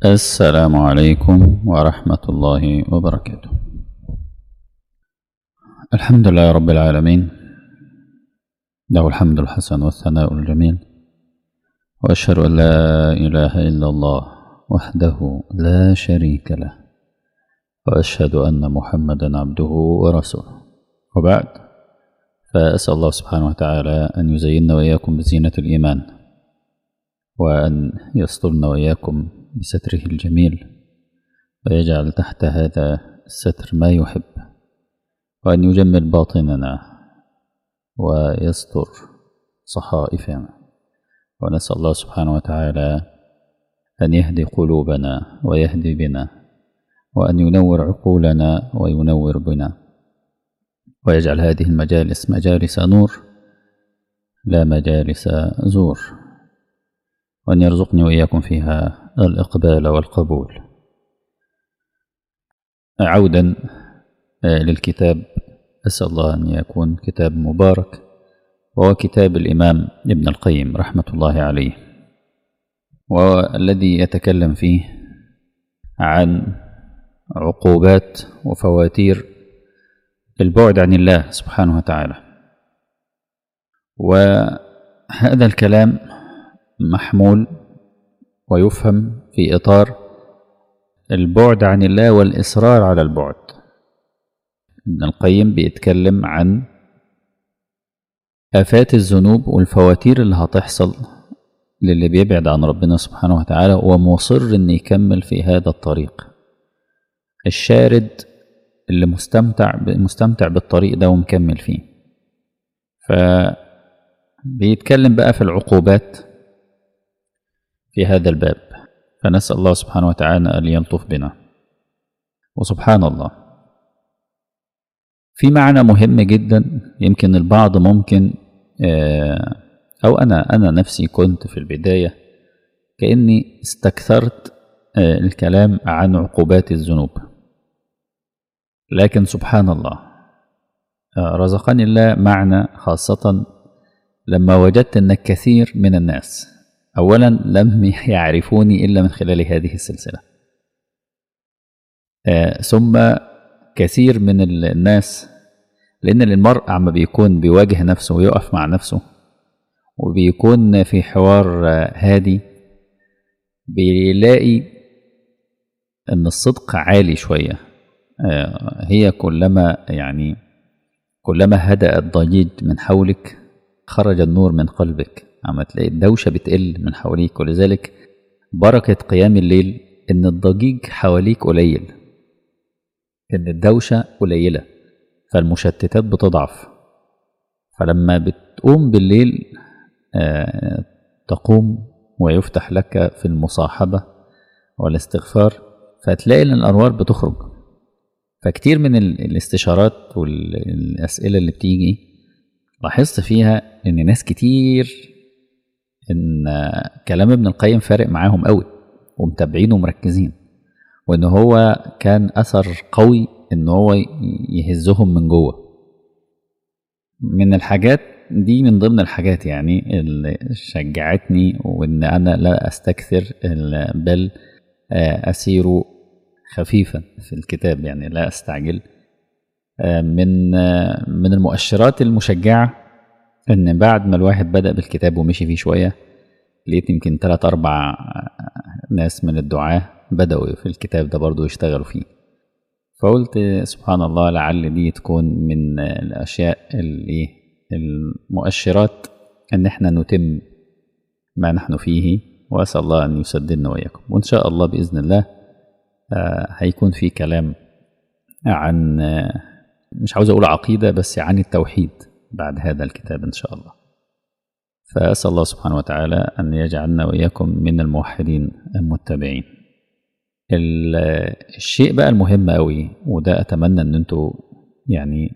السلام عليكم ورحمة الله وبركاته الحمد لله رب العالمين له الحمد الحسن والثناء الجميل وأشهد أن لا إله إلا الله وحده لا شريك له وأشهد أن محمدا عبده ورسوله وبعد فأسأل الله سبحانه وتعالى أن يزيننا وإياكم بزينة الإيمان وأن يسترنا وإياكم بستره الجميل ويجعل تحت هذا الستر ما يحب وأن يجمل باطننا ويستر صحائفنا ونسأل الله سبحانه وتعالى أن يهدي قلوبنا ويهدي بنا وأن ينور عقولنا وينور بنا ويجعل هذه المجالس مجالس نور لا مجالس زور وأن يرزقني وإياكم فيها الإقبال والقبول عودا للكتاب أسأل الله أن يكون كتاب مبارك وهو كتاب الإمام ابن القيم رحمة الله عليه والذي يتكلم فيه عن عقوبات وفواتير البعد عن الله سبحانه وتعالى وهذا الكلام محمول ويفهم في إطار البعد عن الله والإصرار على البعد ابن القيم بيتكلم عن آفات الذنوب والفواتير اللي هتحصل للي بيبعد عن ربنا سبحانه وتعالى ومصر إن يكمل في هذا الطريق الشارد اللي مستمتع مستمتع بالطريق ده ومكمل فيه فبيتكلم بقى في العقوبات في هذا الباب فنسأل الله سبحانه وتعالى أن يلطف بنا وسبحان الله في معنى مهم جدا يمكن البعض ممكن أو أنا أنا نفسي كنت في البداية كأني استكثرت الكلام عن عقوبات الذنوب لكن سبحان الله رزقني الله معنى خاصة لما وجدت أن كثير من الناس أولا لم يعرفوني إلا من خلال هذه السلسلة ثم كثير من الناس لأن المرء عما بيكون بيواجه نفسه ويقف مع نفسه وبيكون في حوار هادي بيلاقي أن الصدق عالي شوية هي كلما يعني كلما هدأ الضجيج من حولك خرج النور من قلبك عم تلاقي الدوشة بتقل من حواليك ولذلك بركة قيام الليل إن الضجيج حواليك قليل إن الدوشة قليلة فالمشتتات بتضعف فلما بتقوم بالليل تقوم ويفتح لك في المصاحبة والاستغفار فتلاقي إن الأنوار بتخرج فكتير من الاستشارات والأسئلة اللي بتيجي لاحظت فيها إن ناس كتير ان كلام ابن القيم فارق معاهم قوي ومتابعين ومركزين وان هو كان اثر قوي ان هو يهزهم من جوه من الحاجات دي من ضمن الحاجات يعني اللي شجعتني وان انا لا استكثر بل اسير خفيفا في الكتاب يعني لا استعجل من من المؤشرات المشجعه ان بعد ما الواحد بدا بالكتاب ومشي فيه شويه لقيت يمكن تلات اربع ناس من الدعاه بداوا في الكتاب ده برضو يشتغلوا فيه فقلت سبحان الله لعل دي تكون من الاشياء اللي المؤشرات ان احنا نتم ما نحن فيه واسال الله ان يسددنا واياكم وان شاء الله باذن الله هيكون في كلام عن مش عاوز اقول عقيده بس عن التوحيد بعد هذا الكتاب إن شاء الله فأسأل الله سبحانه وتعالى أن يجعلنا وإياكم من الموحدين المتبعين الشيء بقى المهم أوي وده أتمنى أن أنتوا يعني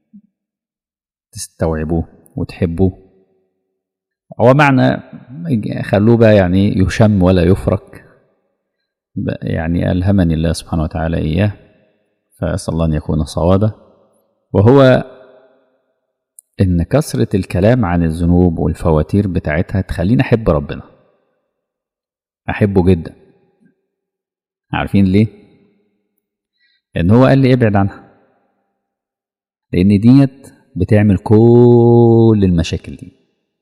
تستوعبوه وتحبوه هو معنى خلوه بقى يعني يشم ولا يفرك يعني ألهمني الله سبحانه وتعالى إياه فأسأل الله أن يكون صوابا وهو إن كثرة الكلام عن الذنوب والفواتير بتاعتها تخليني أحب ربنا أحبه جدا عارفين ليه لان هو قال لي ابعد عنها لان ديت بتعمل كل المشاكل دي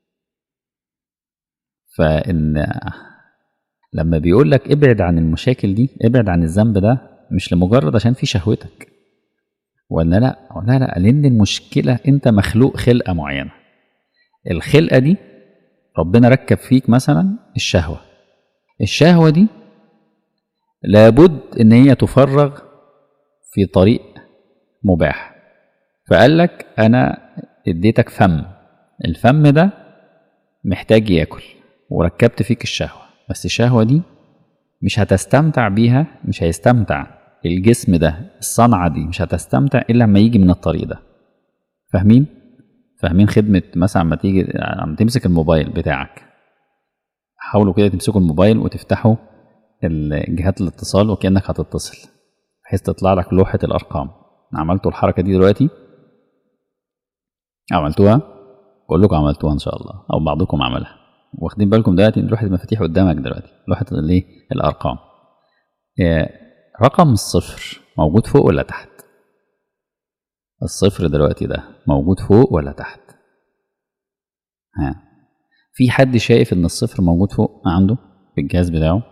فان لما بيقول لك ابعد عن المشاكل دي ابعد عن الذنب ده مش لمجرد عشان في شهوتك ولا لا لا لا لان المشكله انت مخلوق خلقه معينه الخلقه دي ربنا ركب فيك مثلا الشهوه الشهوه دي لابد ان هي تفرغ في طريق مباح فقال لك انا اديتك فم الفم ده محتاج ياكل وركبت فيك الشهوه بس الشهوه دي مش هتستمتع بيها مش هيستمتع الجسم ده الصنعه دي مش هتستمتع الا لما يجي من الطريق ده فاهمين فاهمين خدمه مثلا لما تيجي عم تمسك الموبايل بتاعك حاولوا كده تمسكوا الموبايل وتفتحوا جهات الاتصال وكانك هتتصل بحيث تطلع لك لوحه الارقام عملتوا الحركه دي دلوقتي عملتوها كلكم عملتوها ان شاء الله او بعضكم عملها واخدين بالكم دلوقتي ان لوحه المفاتيح قدامك دلوقتي لوحه الايه الارقام رقم الصفر موجود فوق ولا تحت الصفر دلوقتي ده موجود فوق ولا تحت ها في حد شايف ان الصفر موجود فوق عنده في الجهاز بتاعه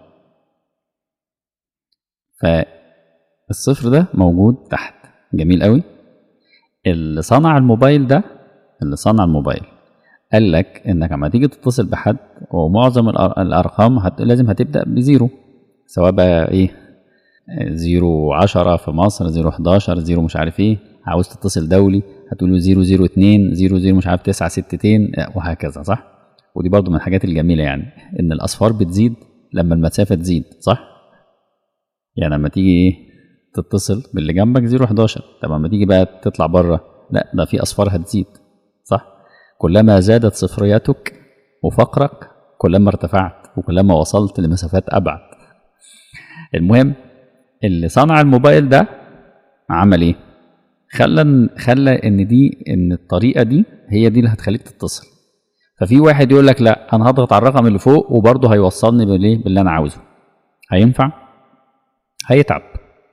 فالصفر ده موجود تحت جميل قوي اللي صنع الموبايل ده اللي صنع الموبايل قال لك انك لما تيجي تتصل بحد ومعظم الارقام هت... لازم هتبدا بزيرو سواء بقى ايه زيرو عشرة في مصر زيرو 11 زيرو مش عارف ايه عاوز تتصل دولي هتقول له زيرو زيرو اتنين زيرو زيرو مش عارف تسعة ستتين وهكذا صح ودي برضو من الحاجات الجميلة يعني ان الاصفار بتزيد لما المسافة تزيد صح يعني لما تيجي ايه تتصل باللي جنبك زيرو 11 طب لما تيجي بقى تطلع بره لا ده في اصفار هتزيد صح كلما زادت صفرياتك وفقرك كلما ارتفعت وكلما وصلت لمسافات ابعد المهم اللي صنع الموبايل ده عمل ايه خلى خلى ان دي ان الطريقه دي هي دي اللي هتخليك تتصل ففي واحد يقول لك لا انا هضغط على الرقم اللي فوق وبرضه هيوصلني بالايه باللي انا عاوزه هينفع هيتعب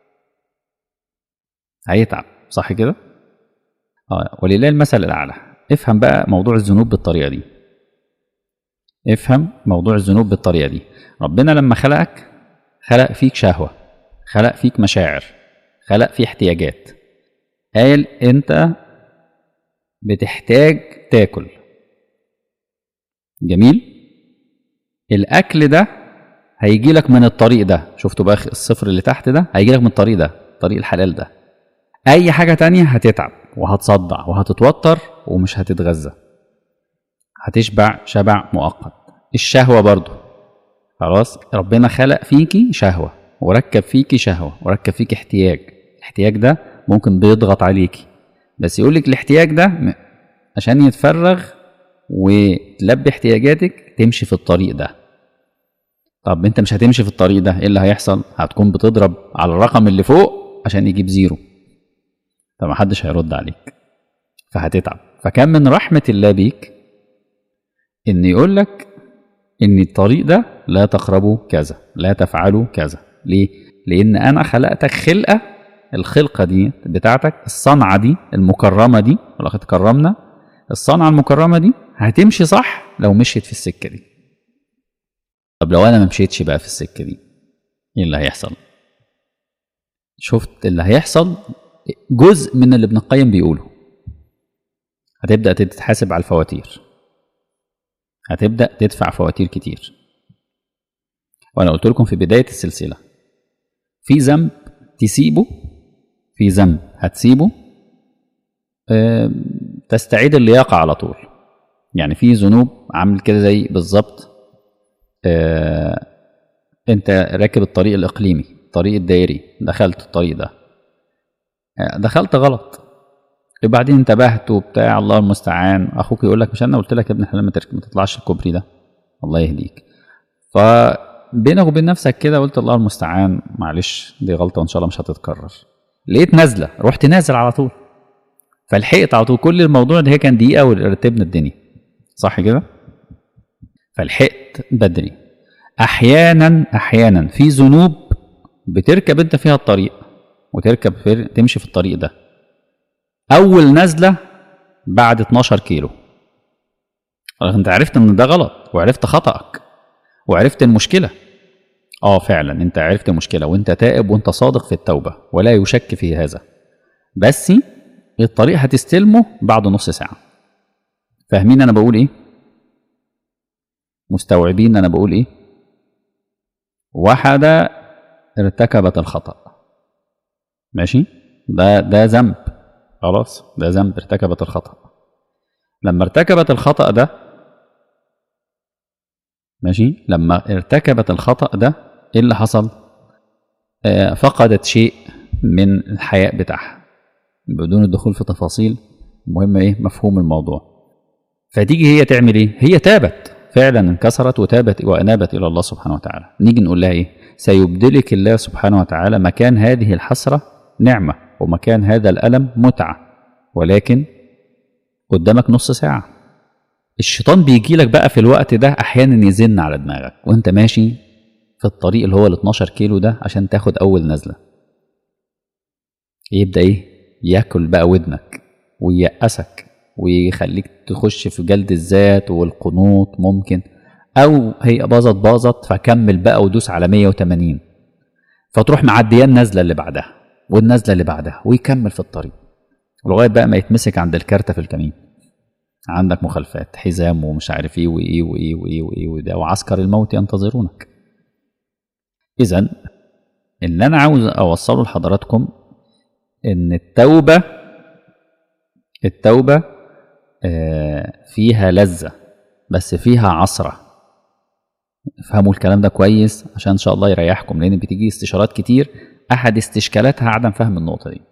هيتعب صح كده اه ولله المثل الاعلى افهم بقى موضوع الذنوب بالطريقه دي افهم موضوع الذنوب بالطريقه دي ربنا لما خلقك خلق فيك شهوه خلق فيك مشاعر خلق فيه احتياجات قال انت بتحتاج تاكل جميل الاكل ده هيجي لك من الطريق ده شفتوا بقى الصفر اللي تحت ده هيجي لك من الطريق ده طريق الحلال ده اي حاجه تانية هتتعب وهتصدع وهتتوتر ومش هتتغذى هتشبع شبع مؤقت الشهوه برضو خلاص ربنا خلق فيكي شهوه وركب فيكي شهوه وركب فيكي احتياج الاحتياج ده ممكن بيضغط عليكي بس يقول لك الاحتياج ده عشان يتفرغ وتلبي احتياجاتك تمشي في الطريق ده طب انت مش هتمشي في الطريق ده ايه اللي هيحصل هتكون بتضرب على الرقم اللي فوق عشان يجيب زيرو فمحدش هيرد عليك فهتتعب فكان من رحمة الله بيك ان يقول لك ان الطريق ده لا تقربوا كذا لا تفعلوا كذا ليه لان انا خلقتك خلقه الخلقه دي بتاعتك الصنعه دي المكرمه دي ولقد كرمنا الصنعه المكرمه دي هتمشي صح لو مشيت في السكه دي طب لو انا ما مشيتش بقى في السكه دي ايه اللي هيحصل شفت اللي هيحصل جزء من اللي ابن القيم بيقوله هتبدا تتحاسب على الفواتير هتبدا تدفع فواتير كتير وانا قلت لكم في بدايه السلسله في ذنب تسيبه في ذنب هتسيبه أه تستعيد اللياقه على طول يعني في ذنوب عامل كده زي بالظبط أه انت راكب الطريق الاقليمي الطريق الدائري دخلت الطريق ده أه دخلت غلط وبعدين انتبهت وبتاع الله المستعان اخوك يقول لك مش انا قلت لك يا ابن الحلال ما تطلعش الكوبري ده الله يهديك فبينك وبين نفسك كده قلت الله المستعان معلش دي غلطه وان شاء الله مش هتتكرر لقيت نازله رحت نازل على طول فلحقت على طول كل الموضوع ده هي كان دقيقه ورتبنا الدنيا صح كده فلحقت بدري احيانا احيانا في ذنوب بتركب انت فيها الطريق وتركب في تمشي في الطريق ده اول نزله بعد 12 كيلو انت عرفت ان ده غلط وعرفت خطأك وعرفت المشكلة اه فعلا انت عرفت المشكلة وانت تائب وانت صادق في التوبة ولا يشك في هذا بس الطريق هتستلمه بعد نص ساعة فاهمين انا بقول ايه مستوعبين انا بقول ايه واحدة ارتكبت الخطأ ماشي ده ده ذنب خلاص ده ذنب ارتكبت الخطأ لما ارتكبت الخطأ ده ماشي لما ارتكبت الخطأ ده ايه اللي حصل آه فقدت شيء من الحياء بتاعها بدون الدخول في تفاصيل المهم ايه مفهوم الموضوع فتيجي هي تعمل ايه هي تابت فعلا انكسرت وتابت وانابت الى الله سبحانه وتعالى نيجي نقول لها ايه سيبدلك الله سبحانه وتعالى مكان هذه الحسره نعمه ومكان هذا الالم متعه ولكن قدامك نص ساعه الشيطان بيجي لك بقى في الوقت ده احيانا يزن على دماغك وانت ماشي في الطريق اللي هو ال 12 كيلو ده عشان تاخد اول نزله يبدا ايه ياكل بقى ودنك وييأسك ويخليك تخش في جلد الذات والقنوط ممكن او هي باظت باظت فكمل بقى ودوس على 180 فتروح معديه النزله اللي بعدها والنزله اللي بعدها ويكمل في الطريق لغايه بقى ما يتمسك عند الكارته في الكمين عندك مخالفات حزام ومش عارف ايه وايه وايه وايه وايه وده وعسكر الموت ينتظرونك اذا اللي انا عاوز اوصله لحضراتكم ان التوبه التوبه آه فيها لذه بس فيها عصره افهموا الكلام ده كويس عشان ان شاء الله يريحكم لان بتيجي استشارات كتير احد استشكالاتها عدم فهم النقطه دي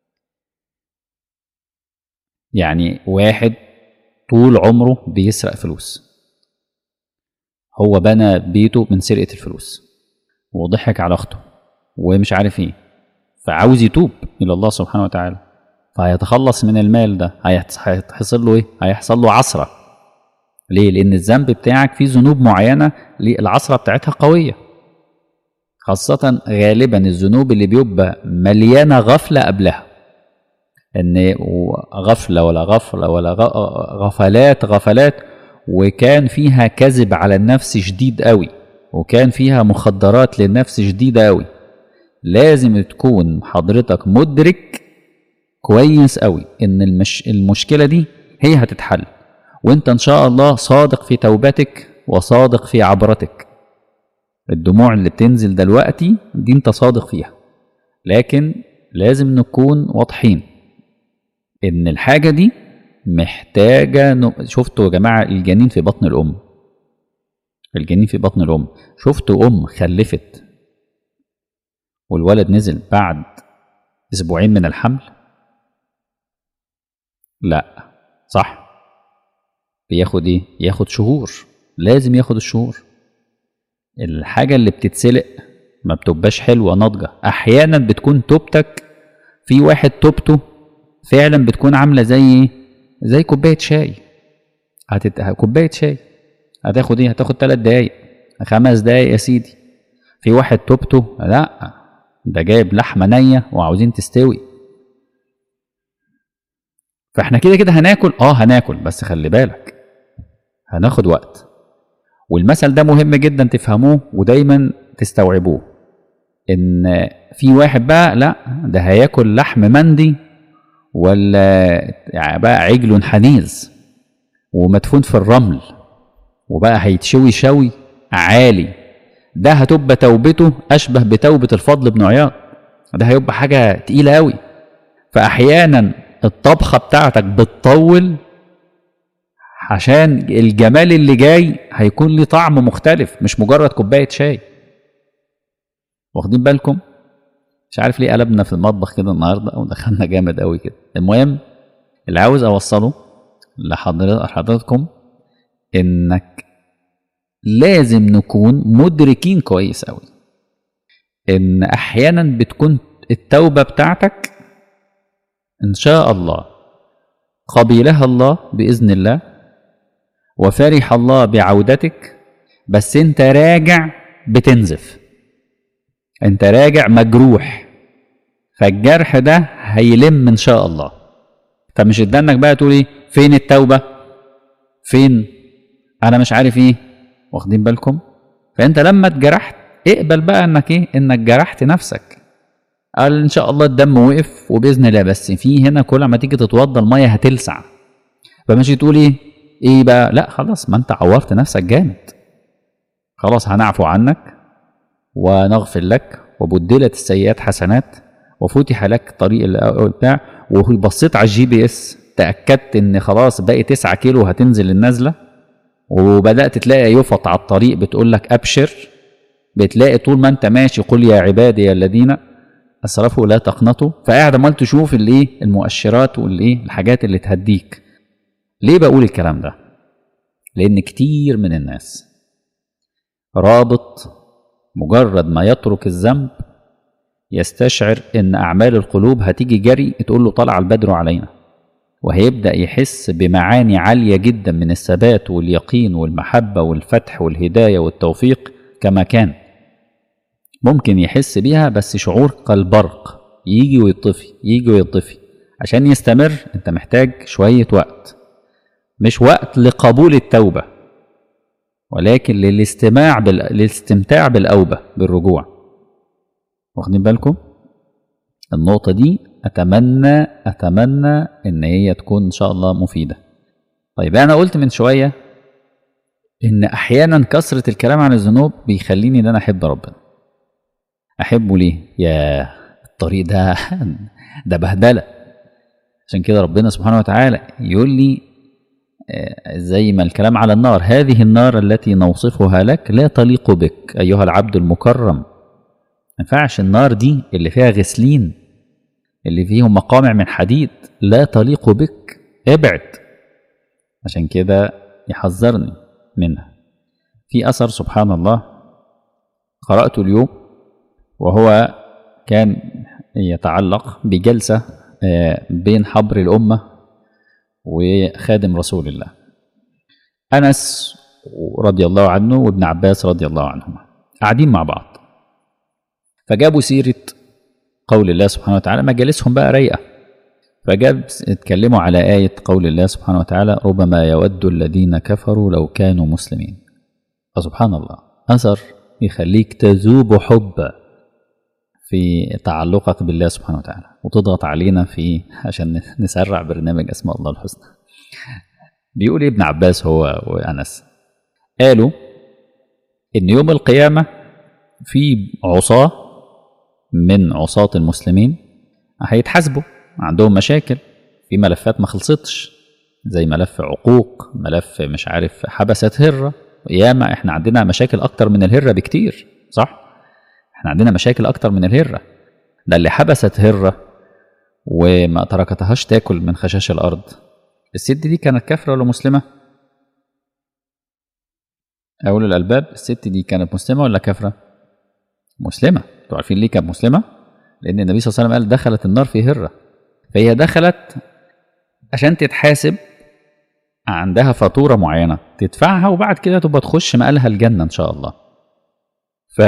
يعني واحد طول عمره بيسرق فلوس هو بنى بيته من سرقة الفلوس وضحك على أخته ومش عارف إيه فعاوز يتوب إلى الله سبحانه وتعالى فهيتخلص من المال ده هيحصل له إيه؟ هيحصل له عصرة ليه؟ لأن الذنب بتاعك فيه ذنوب معينة العصرة بتاعتها قوية خاصة غالبا الذنوب اللي بيبقى مليانة غفلة قبلها ان غفله ولا غفله ولا غفلات غفلات وكان فيها كذب على النفس شديد قوي وكان فيها مخدرات للنفس شديده قوي لازم تكون حضرتك مدرك كويس قوي ان المش المشكله دي هي هتتحل وانت ان شاء الله صادق في توبتك وصادق في عبرتك الدموع اللي بتنزل دلوقتي دي انت صادق فيها لكن لازم نكون واضحين ان الحاجه دي محتاجه ن... شفتوا يا جماعه الجنين في بطن الام الجنين في بطن الام شفتوا ام خلفت والولد نزل بعد اسبوعين من الحمل لا صح بياخد ايه ياخد شهور لازم ياخد الشهور الحاجه اللي بتتسلق ما بتبقاش حلوه ناضجه احيانا بتكون توبتك في واحد توبته فعلا بتكون عامله زي زي كوبايه شاي هتت... كوبايه شاي هتاخد ايه هتاخد ثلاث دقايق خمس دقايق يا سيدي في واحد توبته لا ده جايب لحمه نيه وعاوزين تستوي فاحنا كده كده هناكل اه هناكل بس خلي بالك هناخد وقت والمثل ده مهم جدا تفهموه ودايما تستوعبوه ان في واحد بقى لا ده هياكل لحم مندي ولا يعني بقى عجل حنيذ ومدفون في الرمل وبقى هيتشوي شوي عالي ده هتبقى توبته اشبه بتوبه الفضل بن عياض ده هيبقى حاجه تقيله قوي فاحيانا الطبخه بتاعتك بتطول عشان الجمال اللي جاي هيكون ليه طعم مختلف مش مجرد كوبايه شاي واخدين بالكم مش عارف ليه قلبنا في المطبخ كده النهارده او دخلنا جامد قوي كده المهم اللي عاوز اوصله لحضراتكم انك لازم نكون مدركين كويس قوي ان احيانا بتكون التوبه بتاعتك ان شاء الله قبلها الله باذن الله وفرح الله بعودتك بس انت راجع بتنزف انت راجع مجروح فالجرح ده هيلم ان شاء الله فمش ادانك بقى تقول ايه فين التوبه فين انا مش عارف ايه واخدين بالكم فانت لما اتجرحت اقبل بقى انك ايه انك جرحت نفسك قال ان شاء الله الدم وقف وباذن الله بس في هنا كل ما تيجي تتوضى الميه هتلسع فماشي تقول ايه ايه بقى لا خلاص ما انت عورت نفسك جامد خلاص هنعفو عنك ونغفر لك وبدلت السيئات حسنات وفتح لك طريق ال- بتاع وبصيت على الجي بي اس تاكدت ان خلاص باقي 9 كيلو هتنزل النازله وبدات تلاقي يفط على الطريق بتقول لك ابشر بتلاقي طول ما انت ماشي قل يا عبادي الذين اسرفوا لا تقنطوا فقاعد عمال تشوف الايه المؤشرات والايه الحاجات اللي تهديك ليه بقول الكلام ده لان كتير من الناس رابط مجرد ما يترك الذنب يستشعر ان اعمال القلوب هتيجي جري تقول له طلع البدر علينا وهيبدا يحس بمعاني عاليه جدا من الثبات واليقين والمحبه والفتح والهدايه والتوفيق كما كان ممكن يحس بيها بس شعور كالبرق يجي ويطفي يجي ويطفي عشان يستمر انت محتاج شويه وقت مش وقت لقبول التوبه ولكن للاستماع بال... للاستمتاع بالاوبه بالرجوع واخدين بالكم النقطه دي اتمنى اتمنى ان هي تكون ان شاء الله مفيده طيب انا قلت من شويه ان احيانا كثره الكلام عن الذنوب بيخليني ان انا احب ربنا احبه ليه يا الطريق ده ده بهدله عشان كده ربنا سبحانه وتعالى يقول لي آه، زي ما الكلام على النار هذه النار التي نوصفها لك لا تليق بك ايها العبد المكرم ما ينفعش النار دي اللي فيها غسلين اللي فيهم مقامع من حديد لا تليق بك ابعد عشان كده يحذرني منها في اثر سبحان الله قراته اليوم وهو كان يتعلق بجلسه آه، بين حبر الامه وخادم رسول الله انس رضي الله عنه وابن عباس رضي الله عنهما قاعدين مع بعض فجابوا سيره قول الله سبحانه وتعالى مجالسهم بقى رايقه فجاب اتكلموا على آية قول الله سبحانه وتعالى ربما يود الذين كفروا لو كانوا مسلمين فسبحان الله أثر يخليك تذوب حبا في تعلقك بالله سبحانه وتعالى وتضغط علينا في عشان نسرع برنامج اسماء الله الحسنى بيقول ابن عباس هو وانس قالوا ان يوم القيامه في عصاه من عصاة المسلمين هيتحاسبوا عندهم مشاكل في ملفات ما خلصتش زي ملف عقوق ملف مش عارف حبست هرة ياما احنا عندنا مشاكل اكتر من الهرة بكتير صح احنا عندنا مشاكل اكتر من الهرة ده اللي حبست هرة وما تركتهاش تاكل من خشاش الارض الست دي كانت كافرة ولا مسلمة أولي الألباب الست دي كانت مسلمة ولا كافرة مسلمة انتوا عارفين ليه كانت مسلمة لأن النبي صلى الله عليه وسلم قال دخلت النار في هرة فهي دخلت عشان تتحاسب عندها فاتورة معينة تدفعها وبعد كده تبقى تخش مقالها الجنة إن شاء الله ف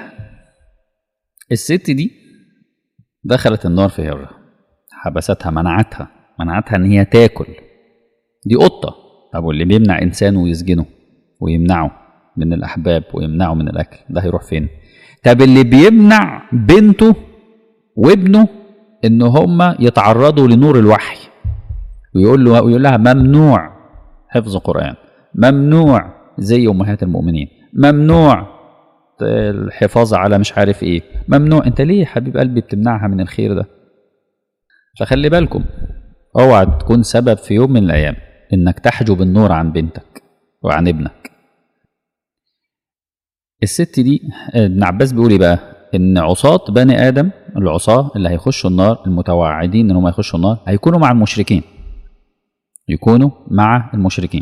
الست دي دخلت النار في هرة حبستها منعتها منعتها ان هي تاكل دي قطة طب واللي بيمنع انسان ويسجنه ويمنعه من الاحباب ويمنعه من الاكل ده هيروح فين طب اللي بيمنع بنته وابنه ان هم يتعرضوا لنور الوحي ويقول له ويقول لها ممنوع حفظ قرآن ممنوع زي امهات المؤمنين ممنوع الحفاظ على مش عارف ايه ممنوع انت ليه يا حبيب قلبي بتمنعها من الخير ده فخلي بالكم اوعى تكون سبب في يوم من الايام انك تحجب النور عن بنتك وعن ابنك الست دي ابن عباس بيقول ايه بقى ان عصاة بني ادم العصاة اللي هيخشوا النار المتوعدين ان هم يخشوا النار هيكونوا مع المشركين يكونوا مع المشركين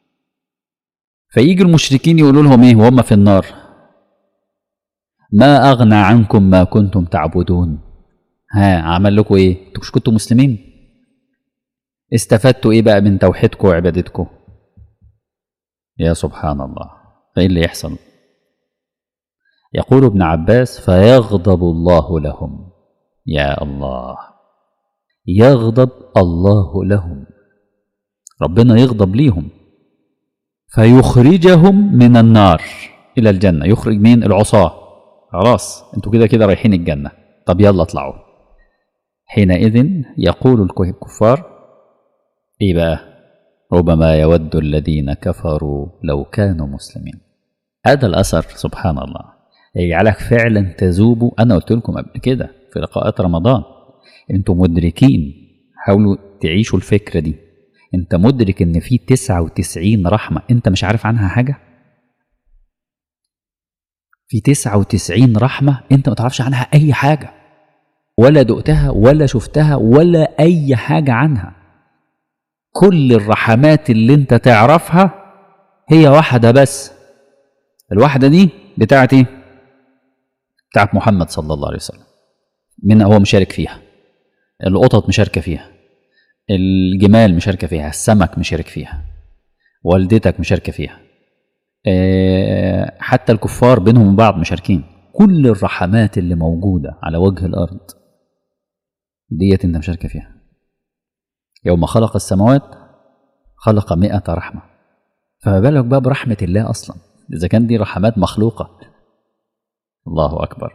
فيجي المشركين يقولوا لهم ايه وهم في النار ما اغنى عنكم ما كنتم تعبدون ها عمل لكم ايه انتوا مش كنتوا مسلمين استفدتوا ايه بقى من توحيدكم وعبادتكم يا سبحان الله فايه اللي يحصل يقول ابن عباس فيغضب الله لهم يا الله يغضب الله لهم ربنا يغضب ليهم فيخرجهم من النار الى الجنه يخرج مين العصاه خلاص انتوا كده كده رايحين الجنه طب يلا اطلعوا حينئذ يقول الكفار ايه بقى ربما يود الذين كفروا لو كانوا مسلمين هذا الاثر سبحان الله يجعلك فعلا تذوب انا قلت لكم قبل كده في لقاءات رمضان انتم مدركين حاولوا تعيشوا الفكره دي انت مدرك ان في 99 رحمه انت مش عارف عنها حاجه في 99 رحمه انت ما تعرفش عنها اي حاجه ولا دقتها ولا شفتها ولا اي حاجه عنها كل الرحمات اللي انت تعرفها هي واحده بس الواحده دي بتاعت ايه بتاعت محمد صلى الله عليه وسلم من هو مشارك فيها القطط مشاركه فيها الجمال مشاركه فيها السمك مشارك فيها والدتك مشاركه فيها أه حتى الكفار بينهم بعض مشاركين كل الرحمات اللي موجودة على وجه الأرض ديت أنت مشاركة فيها يوم خلق السماوات خلق مئة رحمة فما بالك بقى برحمة الله أصلا إذا كان دي رحمات مخلوقة الله أكبر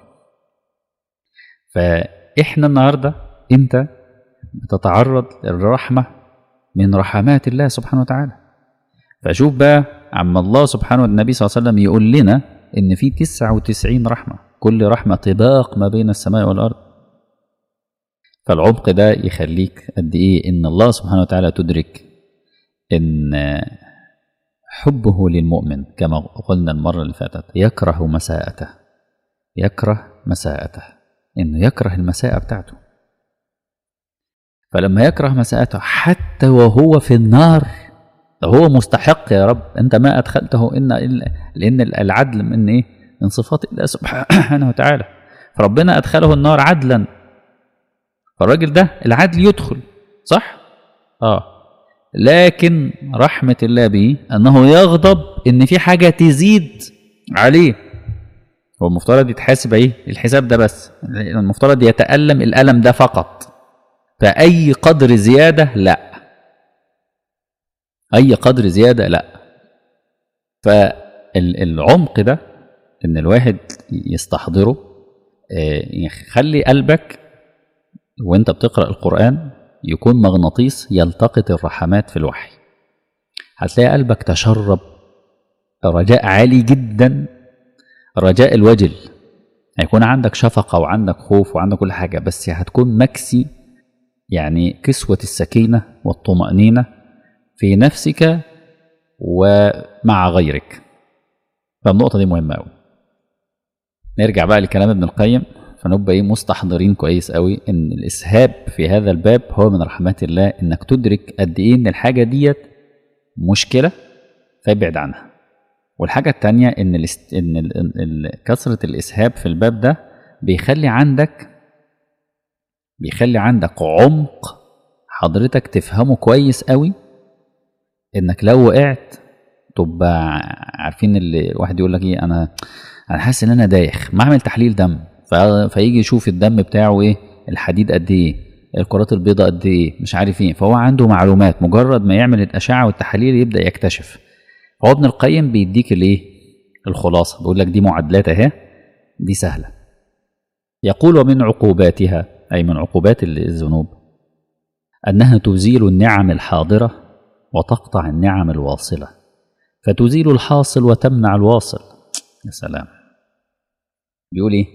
فإحنا النهاردة أنت بتتعرض للرحمة من رحمات الله سبحانه وتعالى فشوف بقى عما الله سبحانه والنبي صلى الله عليه وسلم يقول لنا إن في 99 رحمة كل رحمة طباق ما بين السماء والأرض فالعمق ده يخليك قد إيه إن الله سبحانه وتعالى تدرك إن حبه للمؤمن كما قلنا المرة اللي فاتت يكره مساءته يكره مساءته إنه يكره المساءة بتاعته فلما يكره مساءته حتى وهو في النار هو مستحق يا رب انت ما ادخلته ان الا لان العدل من ايه من صفات الله سبحانه وتعالى فربنا ادخله النار عدلا فالراجل ده العدل يدخل صح اه لكن رحمة الله به انه يغضب ان في حاجة تزيد عليه هو المفترض يتحاسب ايه الحساب ده بس المفترض يتألم الألم ده فقط فأي قدر زيادة لا أي قدر زيادة لا فالعمق ده إن الواحد يستحضره يخلي قلبك وانت بتقرأ القرآن يكون مغناطيس يلتقط الرحمات في الوحي هتلاقي قلبك تشرب رجاء عالي جدا رجاء الوجل هيكون عندك شفقة وعندك خوف وعندك كل حاجة بس هتكون مكسي يعني كسوة السكينة والطمأنينة في نفسك ومع غيرك فالنقطة دي مهمة أوي نرجع بقى لكلام ابن القيم فنبقى ايه مستحضرين كويس قوي ان الاسهاب في هذا الباب هو من رحمات الله انك تدرك قد ايه ان الحاجه ديت مشكله فابعد عنها والحاجه التانية ان الاست... ان ال... ال... كثره الاسهاب في الباب ده بيخلي عندك بيخلي عندك عمق حضرتك تفهمه كويس قوي انك لو وقعت تبقى عارفين اللي واحد يقول لك ايه انا انا حاسس ان انا دايخ ما اعمل تحليل دم فيجي يشوف الدم بتاعه ايه الحديد قد ايه الكرات البيضاء قد ايه مش عارف ايه فهو عنده معلومات مجرد ما يعمل الاشعه والتحاليل يبدا يكتشف هو ابن القيم بيديك الايه الخلاصه بيقول لك دي معادلات اهي دي سهله يقول ومن عقوباتها اي من عقوبات الذنوب انها تزيل النعم الحاضره وتقطع النعم الواصله فتزيل الحاصل وتمنع الواصل يا سلام بيقول ايه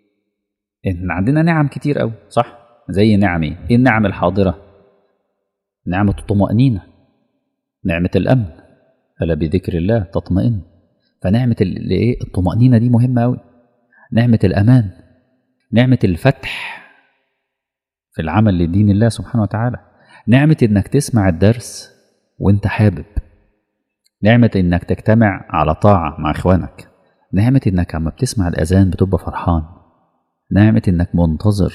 ان عندنا نعم كتير قوي صح زي نعم ايه ايه النعم الحاضره نعمه الطمانينه نعمه الامن الا بذكر الله تطمئن فنعمه الايه الطمانينه دي مهمه قوي نعمه الامان نعمه الفتح في العمل لدين الله سبحانه وتعالى نعمه انك تسمع الدرس وانت حابب نعمه انك تجتمع على طاعه مع اخوانك نعمه انك عما بتسمع الاذان بتبقى فرحان نعمة إنك منتظر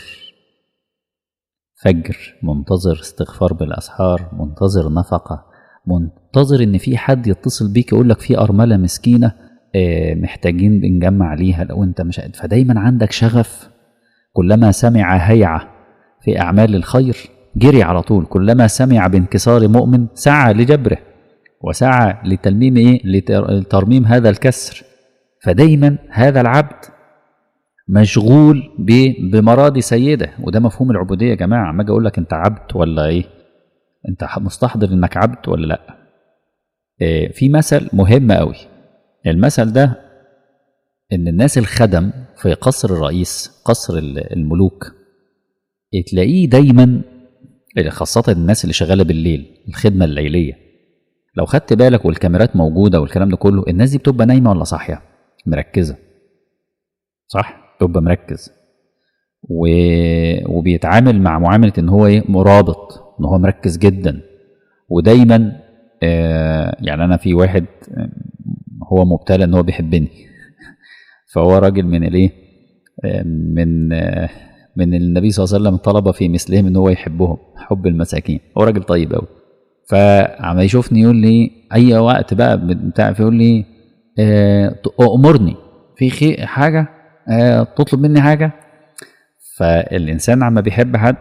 فجر منتظر استغفار بالأسحار منتظر نفقة منتظر إن في حد يتصل بيك يقول لك في أرملة مسكينة آه، محتاجين بنجمع ليها لو انت مش فدايما عندك شغف كلما سمع هيعة في أعمال الخير جري على طول كلما سمع بانكسار مؤمن سعى لجبره وسعى لتلميم ايه لتر- لترميم هذا الكسر فدايما هذا العبد مشغول ب- بمراضي سيده وده مفهوم العبوديه يا جماعه ما اجي اقول لك انت عبد ولا ايه انت ح- مستحضر انك عبد ولا لا إيه في مثل مهم قوي المثل ده ان الناس الخدم في قصر الرئيس قصر ال- الملوك تلاقيه دايما خاصة الناس اللي شغالة بالليل الخدمة الليلية لو خدت بالك والكاميرات موجودة والكلام ده كله الناس دي بتبقى نايمة ولا صاحية مركزة صح بتبقى مركز و... وبيتعامل مع معاملة ان هو ايه مرابط ان هو مركز جدا ودايما آه يعني انا في واحد آه، هو مبتلى ان هو بيحبني فهو راجل من الايه آه، من آه، من النبي صلى الله عليه وسلم طلب في مثلهم ان هو يحبهم حب المساكين هو راجل طيب قوي فعم يشوفني يقول لي اي وقت بقى بتاع يقول لي آه، امرني في خي حاجه آه، تطلب مني حاجه فالانسان عما بيحب حد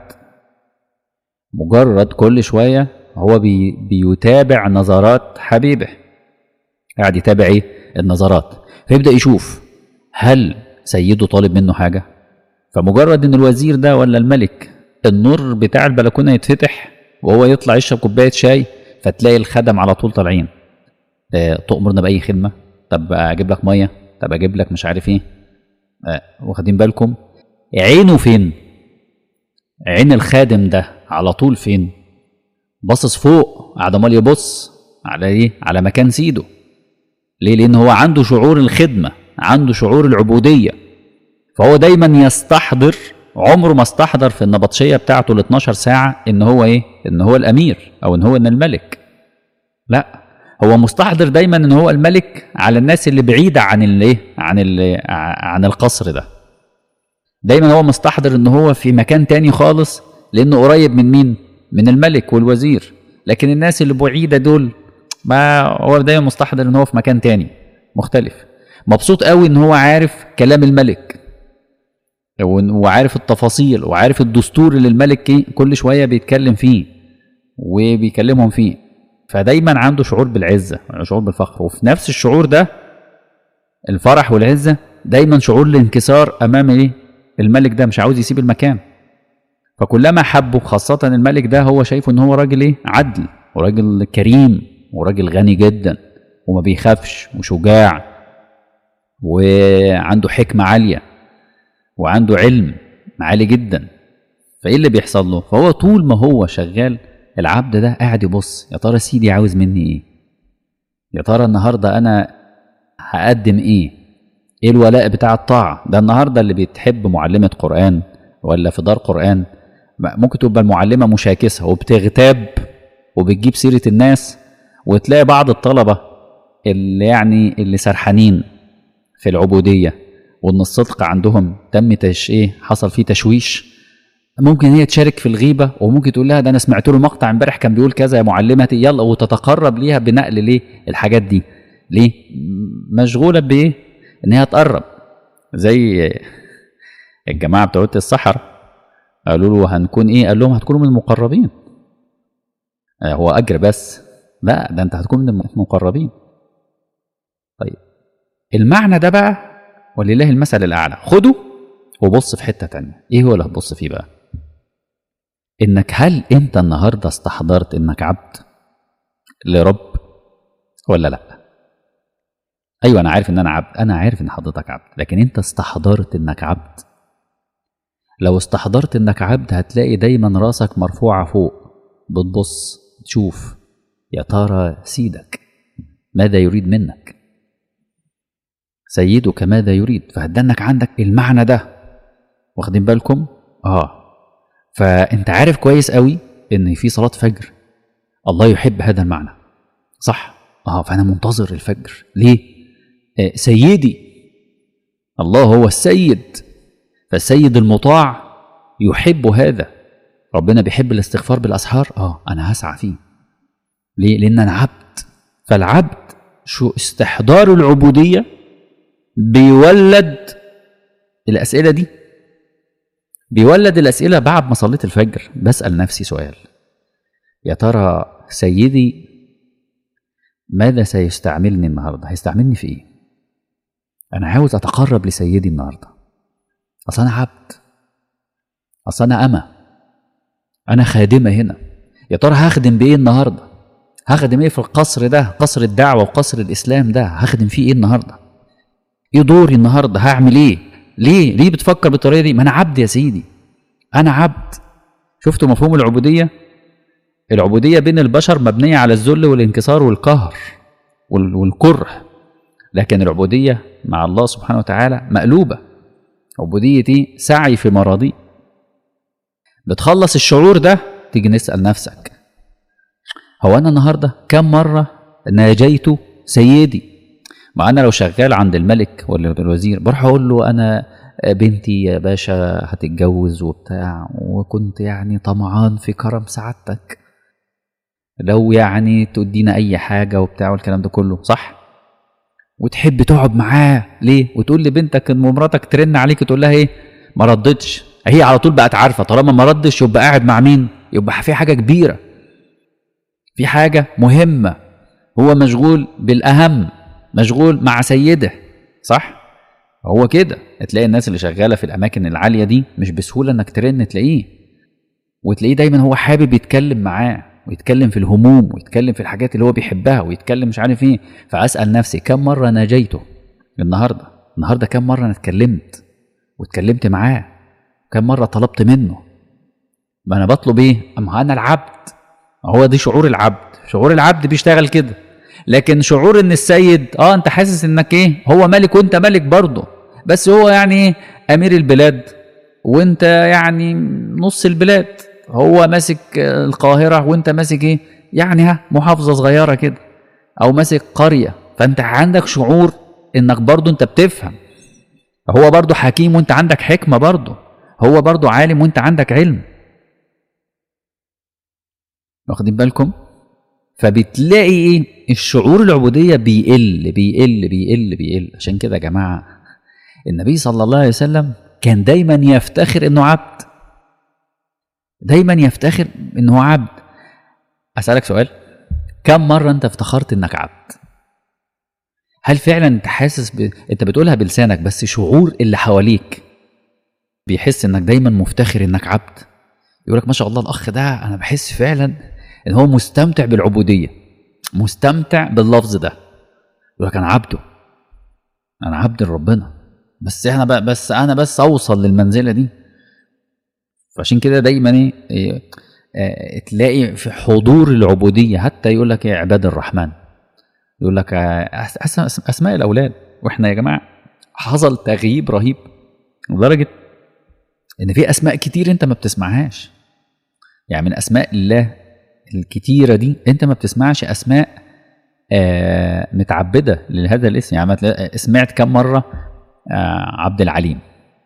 مجرد كل شويه هو بي بيتابع نظرات حبيبه قاعد يتابع ايه النظرات فيبدا يشوف هل سيده طالب منه حاجه فمجرد ان الوزير ده ولا الملك النور بتاع البلكونه يتفتح وهو يطلع يشرب كوبايه شاي فتلاقي الخدم على طول طالعين آه، تؤمرنا باي خدمه طب اجيب لك ميه طب اجيب لك مش عارف ايه آه، واخدين بالكم عينه فين عين الخادم ده على طول فين باصص فوق قاعد امال يبص على ايه على مكان سيده ليه لان هو عنده شعور الخدمه عنده شعور العبوديه فهو دايما يستحضر عمره ما استحضر في النبطشيه بتاعته ال 12 ساعه ان هو ايه ان هو الامير او ان هو ان الملك لا هو مستحضر دايما ان هو الملك على الناس اللي بعيده عن الايه عن ال عن القصر ده دايما هو مستحضر ان هو في مكان تاني خالص لانه قريب من مين من الملك والوزير لكن الناس اللي بعيده دول ما هو دايما مستحضر ان هو في مكان تاني مختلف مبسوط قوي ان هو عارف كلام الملك وإن- وعارف التفاصيل وعارف الدستور اللي الملك إيه كل شويه بيتكلم فيه وبيكلمهم فيه فدايما عنده شعور بالعزه شعور بالفخر وفي نفس الشعور ده الفرح والعزه دايما شعور الانكسار امام ايه الملك ده مش عاوز يسيب المكان فكلما حبه خاصة الملك ده هو شايفه ان هو راجل ايه عدل وراجل كريم وراجل غني جدا وما بيخافش وشجاع وعنده حكمة عالية وعنده علم عالي جدا فايه اللي بيحصل له فهو طول ما هو شغال العبد ده قاعد يبص يا ترى سيدي عاوز مني ايه يا ترى النهارده انا هقدم ايه ايه الولاء بتاع الطاعه ده النهارده اللي بتحب معلمه قران ولا في دار قران ممكن تبقى المعلمه مشاكسه وبتغتاب وبتجيب سيره الناس وتلاقي بعض الطلبه اللي يعني اللي سرحانين في العبوديه وان الصدق عندهم تم تش ايه حصل فيه تشويش ممكن هي تشارك في الغيبه وممكن تقول لها ده انا سمعت له مقطع امبارح كان بيقول كذا يا معلمتي يلا وتتقرب ليها بنقل ليه الحاجات دي ليه م- مشغوله بايه ان هي تقرب زي الجماعه بتوع الصحراء قالوا له هنكون ايه قال لهم هتكونوا من المقربين آه، هو اجر بس لا ده انت هتكون من المقربين طيب المعنى ده بقى ولله المثل الاعلى خده وبص في حته تانية ايه هو اللي هتبص فيه بقى انك هل انت النهارده استحضرت انك عبد لرب ولا لا ايوه انا عارف ان انا عبد انا عارف ان حضرتك عبد لكن انت استحضرت انك عبد لو استحضرت انك عبد هتلاقي دايما راسك مرفوعه فوق بتبص تشوف يا ترى سيدك ماذا يريد منك سيدك ماذا يريد فهدنك عندك المعنى ده واخدين بالكم اه فانت عارف كويس قوي ان في صلاه فجر الله يحب هذا المعنى صح اه فانا منتظر الفجر ليه آه سيدي الله هو السيد فالسيد المطاع يحب هذا ربنا بيحب الاستغفار بالاسحار اه انا هسعى فيه ليه لان انا عبد فالعبد شو استحضار العبوديه بيولد الاسئله دي بيولد الاسئله بعد ما صليت الفجر بسال نفسي سؤال يا ترى سيدي ماذا سيستعملني النهارده هيستعملني في ايه انا عاوز اتقرب لسيدي النهارده اصل انا عبد اصل انا اما انا خادمه هنا يا ترى هخدم بايه النهارده هخدم ايه في القصر ده قصر الدعوه وقصر الاسلام ده هخدم فيه ايه النهارده ايه دوري النهارده هعمل ايه ليه ليه بتفكر بالطريقه دي ما انا عبد يا سيدي انا عبد شفتوا مفهوم العبوديه العبوديه بين البشر مبنيه على الذل والانكسار والقهر وال- والكره لكن العبوديه مع الله سبحانه وتعالى مقلوبه عبوديه دي سعي في مراضيه بتخلص الشعور ده تيجي نسال نفسك هو انا النهارده كم مره ناجيت سيدي ما انا لو شغال عند الملك ولا الوزير بروح اقول له انا بنتي يا باشا هتتجوز وبتاع وكنت يعني طمعان في كرم سعادتك لو يعني تدينا اي حاجه وبتاع والكلام ده كله صح وتحب تقعد معاه ليه وتقول لبنتك ان مراتك ترن عليك تقول لها ايه ما ردتش هي على طول بقت عارفه طالما ما ردش يبقى قاعد مع مين يبقى في حاجه كبيره في حاجه مهمه هو مشغول بالاهم مشغول مع سيده صح هو كده تلاقي الناس اللي شغاله في الاماكن العاليه دي مش بسهوله انك ترن تلاقيه وتلاقيه دايما هو حابب يتكلم معاه ويتكلم في الهموم ويتكلم في الحاجات اللي هو بيحبها ويتكلم مش عارف ايه فاسال نفسي كم مره ناجيته النهارده النهارده كم مره انا اتكلمت واتكلمت معاه كم مره طلبت منه ما انا بطلب ايه اما انا العبد ما هو دي شعور العبد شعور العبد بيشتغل كده لكن شعور ان السيد اه انت حاسس انك ايه هو ملك وانت ملك برضه بس هو يعني ايه امير البلاد وانت يعني نص البلاد هو ماسك القاهرة وانت ماسك ايه يعني ها محافظة صغيرة كده او ماسك قرية فانت عندك شعور انك برضه انت بتفهم هو برضه حكيم وانت عندك حكمة برضه هو برضه عالم وانت عندك علم واخدين بالكم فبتلاقي ايه الشعور العبودية بيقل بيقل بيقل بيقل عشان كده يا جماعة النبي صلى الله عليه وسلم كان دايما يفتخر انه عبد دايما يفتخر انه عبد اسالك سؤال كم مره انت افتخرت انك عبد هل فعلا انت حاسس ب... انت بتقولها بلسانك بس شعور اللي حواليك بيحس انك دايما مفتخر انك عبد يقول لك ما شاء الله الاخ ده انا بحس فعلا ان هو مستمتع بالعبوديه مستمتع باللفظ ده يقول لك انا عبده انا عبد لربنا بس انا بقى بس انا بس اوصل للمنزله دي فعشان كده دايما ايه, إيه آه تلاقي في حضور العبوديه حتى يقول لك ايه عباد الرحمن يقول لك آه اسماء الاولاد واحنا يا جماعه حصل تغييب رهيب لدرجه ان في اسماء كتير انت ما بتسمعهاش يعني من اسماء الله الكتيره دي انت ما بتسمعش اسماء آه متعبده لهذا الاسم يعني سمعت كم مره آه عبد العليم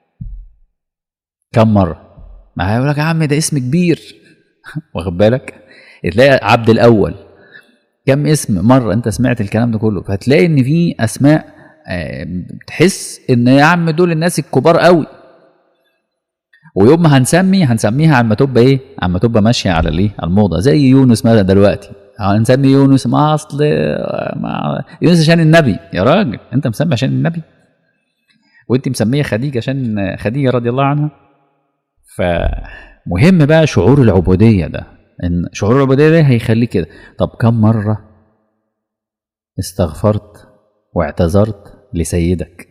كم مره ما هيقول لك يا عم ده اسم كبير واخد بالك تلاقي عبد الاول كم اسم مره انت سمعت الكلام ده كله فهتلاقي ان في اسماء آه تحس ان يا عم دول الناس الكبار قوي ويوم ما هنسمي هنسميها عما تبقى ايه عما تبقى ماشيه على الايه على الموضه زي يونس مثلا دلوقتي هنسمي يونس ما اصل ما يونس عشان النبي يا راجل انت مسمي عشان النبي وانت مسميه خديجه عشان خديجه رضي الله عنها فمهم بقى شعور العبوديه ده ان شعور العبوديه ده هيخليك كده طب كم مره استغفرت واعتذرت لسيدك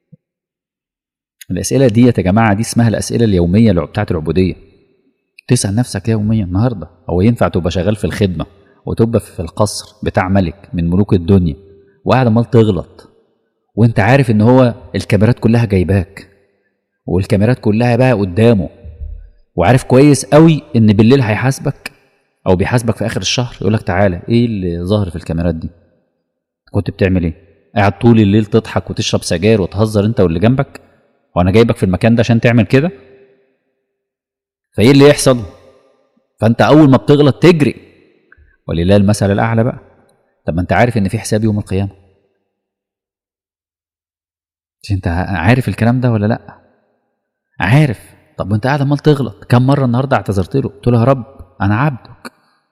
الاسئله دي يا جماعه دي اسمها الاسئله اليوميه اللي بتاعت العبوديه تسال نفسك يوميا النهارده هو ينفع تبقى شغال في الخدمه وتبقى في القصر بتاع ملك من ملوك الدنيا وقاعد عمال تغلط وانت عارف ان هو الكاميرات كلها جايباك والكاميرات كلها بقى قدامه وعارف كويس قوي ان بالليل هيحاسبك او بيحاسبك في اخر الشهر يقول لك تعالى ايه اللي ظاهر في الكاميرات دي كنت بتعمل ايه قاعد طول الليل تضحك وتشرب سجاير وتهزر انت واللي جنبك وانا جايبك في المكان ده عشان تعمل كده فايه اللي يحصل فانت اول ما بتغلط تجري ولله المثل الاعلى بقى طب ما انت عارف ان في حساب يوم القيامه مش انت عارف الكلام ده ولا لا عارف طب وانت قاعد عمال تغلط كم مره النهارده اعتذرت له قلت له يا رب انا عبدك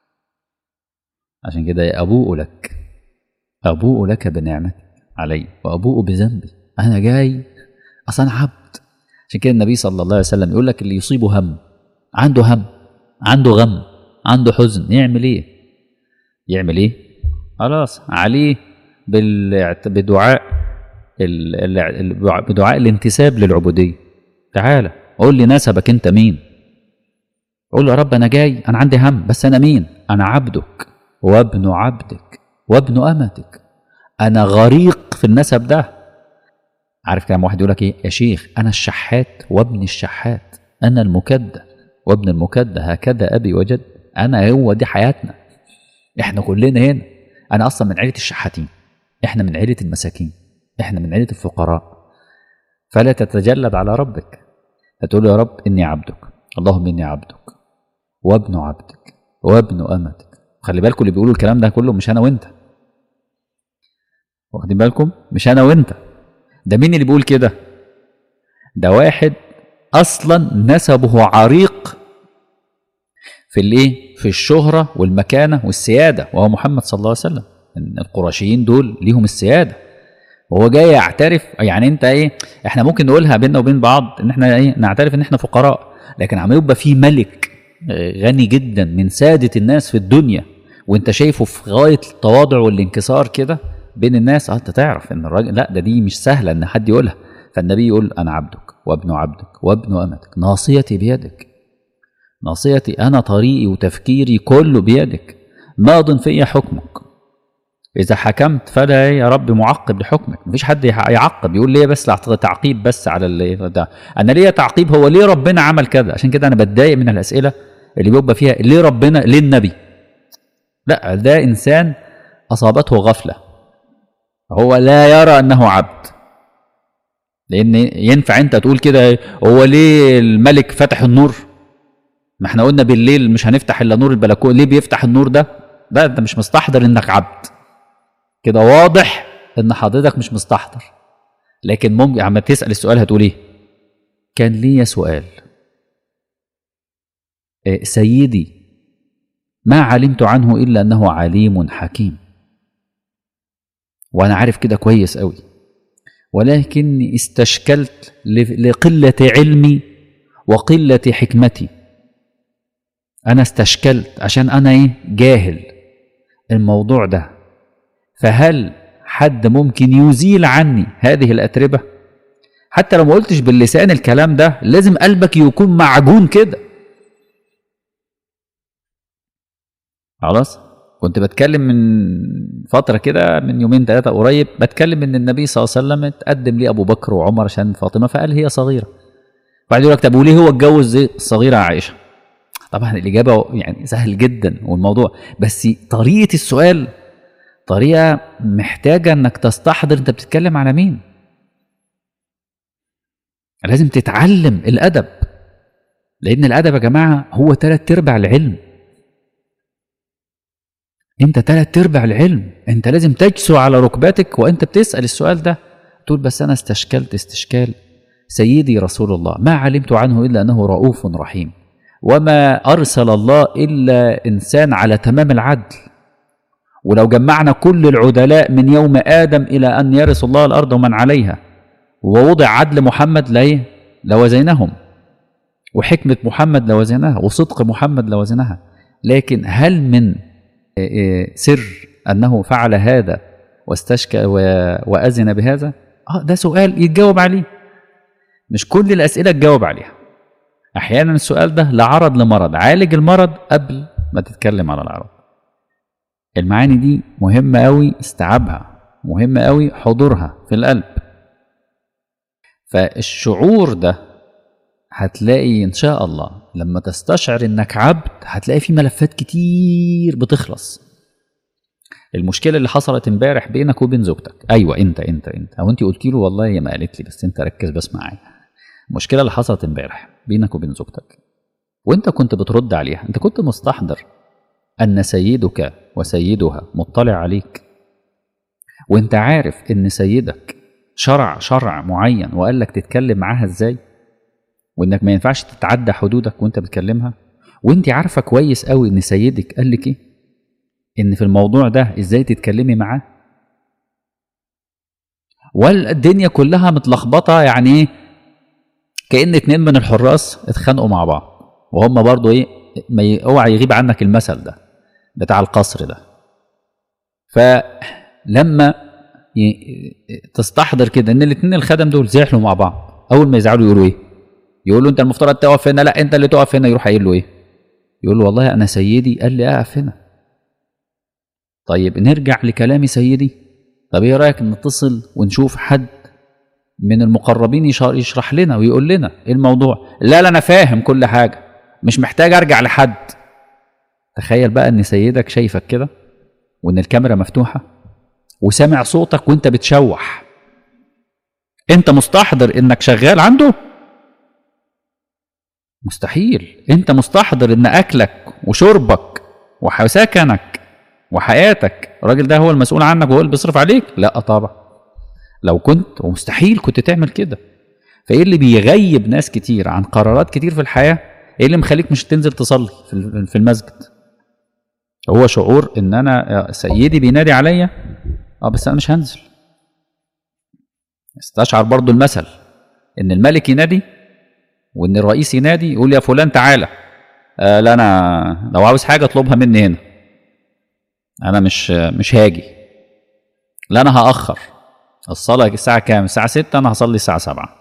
عشان كده ابوء لك ابوء لك بنعمتك علي وابوء بذنبي انا جاي اصل انا عبد عشان كده النبي صلى الله عليه وسلم يقول لك اللي يصيبه هم عنده هم عنده غم عنده حزن يعمل ايه يعمل ايه خلاص عليه بالاعت- بدعاء ال- ال- ال- بدعاء الانتساب للعبوديه تعالى قول لي نسبك انت مين قول له يا رب انا جاي انا عندي هم بس انا مين انا عبدك وابن عبدك وابن امتك انا غريق في النسب ده عارف كلام واحد يقول لك ايه يا شيخ انا الشحات وابن الشحات انا المكدة وابن المكدة هكذا ابي وجد انا هو دي حياتنا احنا كلنا هنا انا اصلا من عيله الشحاتين احنا من عيله المساكين احنا من عيله الفقراء فلا تتجلد على ربك فتقول له يا رب اني عبدك اللهم اني عبدك وابن عبدك وابن امتك خلي بالكم اللي بيقولوا الكلام ده كله مش انا وانت واخدين بالكم مش انا وانت ده مين اللي بيقول كده ده واحد اصلا نسبه عريق في الايه في الشهره والمكانه والسياده وهو محمد صلى الله عليه وسلم ان القرشيين دول ليهم السياده وهو جاي يعترف يعني انت ايه احنا ممكن نقولها بيننا وبين بعض ان احنا ايه نعترف ان احنا فقراء لكن عم يبقى في ملك آه، غني جدا من ساده الناس في الدنيا وانت شايفه في غايه التواضع والانكسار كده بين الناس اه انت تعرف ان الراجل لا ده دي مش سهله ان حد يقولها فالنبي يقول انا عبدك وابن عبدك وابن امتك ناصيتي بيدك ناصيتي انا طريقي وتفكيري كله بيدك ماض في حكمك اذا حكمت فلا يا رب معقب لحكمك مفيش حد يح- يعقب يقول ليه بس لعط- تعقيب بس على اللي ده انا ليه تعقيب هو ليه ربنا عمل كذا عشان كده انا بتضايق من الاسئله اللي بيبقى فيها ليه ربنا ليه النبي لا ده انسان اصابته غفله هو لا يرى انه عبد لان ينفع انت تقول كده هو ليه الملك فتح النور ما احنا قلنا بالليل مش هنفتح الا نور البلكونه ليه بيفتح النور ده لا انت مش مستحضر انك عبد كده واضح ان حضرتك مش مستحضر لكن ممكن عم تسال السؤال هتقول ايه كان لي سؤال إيه، سيدي ما علمت عنه الا انه عليم حكيم وانا عارف كده كويس قوي ولكني استشكلت ل- لقله علمي وقله حكمتي انا استشكلت عشان انا ايه جاهل الموضوع ده فهل حد ممكن يزيل عني هذه الاتربه حتى لو ما قلتش باللسان الكلام ده لازم قلبك يكون معجون كده خلاص كنت بتكلم من فتره كده من يومين ثلاثه قريب بتكلم ان النبي صلى الله عليه وسلم اتقدم لي ابو بكر وعمر عشان فاطمه فقال هي صغيره بعد يقول لك طب وليه هو اتجوز زي الصغيره عائشه طبعا الاجابه يعني سهل جدا والموضوع بس طريقه السؤال طريقه محتاجه انك تستحضر انت بتتكلم على مين لازم تتعلم الادب لان الادب يا جماعه هو ثلاث ارباع العلم انت ثلاث ارباع العلم انت لازم تجسو على ركبتك وانت بتسال السؤال ده تقول بس انا استشكلت استشكال سيدي رسول الله ما علمت عنه الا انه رؤوف رحيم وما ارسل الله الا انسان على تمام العدل ولو جمعنا كل العدلاء من يوم ادم الى ان يرث الله الارض ومن عليها ووضع عدل محمد ليه لوزنهم وحكمه محمد لوزنها وصدق محمد لوزنها لكن هل من سر انه فعل هذا واستشكى واذن بهذا اه ده سؤال يتجاوب عليه مش كل الاسئله تجاوب عليها احيانا السؤال ده لعرض لمرض عالج المرض قبل ما تتكلم على العرض المعاني دي مهمه قوي استيعابها مهمه قوي حضورها في القلب فالشعور ده هتلاقي ان شاء الله لما تستشعر انك عبد هتلاقي في ملفات كتير بتخلص المشكله اللي حصلت امبارح بينك وبين زوجتك ايوه انت انت انت او انت قلت له والله هي ما قالت لي بس انت ركز بس معايا المشكله اللي حصلت امبارح بينك وبين زوجتك وانت كنت بترد عليها انت كنت مستحضر ان سيدك وسيدها مطلع عليك وانت عارف ان سيدك شرع شرع معين وقال لك تتكلم معاها ازاي وانك ما ينفعش تتعدى حدودك وانت بتكلمها وانت عارفه كويس قوي ان سيدك قال لك ايه ان في الموضوع ده ازاي تتكلمي معاه والدنيا كلها متلخبطه يعني ايه كان اتنين من الحراس اتخانقوا مع بعض وهم برضو ايه ما ي- اوعى يغيب عنك المثل ده بتاع القصر ده فلما ي- تستحضر كده ان الاتنين الخدم دول زعلوا مع بعض اول ما يزعلوا يقولوا ايه يقولوا انت المفترض تقف هنا لا انت اللي تقف هنا يروح قايل له ايه يقول له والله انا سيدي قال لي اقف هنا طيب نرجع لكلام سيدي طب ايه رايك نتصل ونشوف حد من المقربين يش- يشرح لنا ويقول لنا ايه الموضوع لا لا انا فاهم كل حاجه مش محتاج ارجع لحد تخيل بقى ان سيدك شايفك كده وان الكاميرا مفتوحه وسامع صوتك وانت بتشوح انت مستحضر انك شغال عنده مستحيل انت مستحضر ان اكلك وشربك وسكنك وحياتك الراجل ده هو المسؤول عنك وهو اللي بيصرف عليك لا طبعا لو كنت ومستحيل كنت تعمل كده فايه اللي بيغيب ناس كتير عن قرارات كتير في الحياه ايه اللي مخليك مش تنزل تصلي في في المسجد هو شعور ان انا سيدي بينادي عليا اه بس انا مش هنزل استشعر برضو المثل ان الملك ينادي وان الرئيس ينادي يقول يا فلان تعالى آه لا انا لو عاوز حاجه اطلبها مني هنا انا مش مش هاجي لا انا هاخر الصلاه الساعه كام الساعه 6 انا هصلي الساعه 7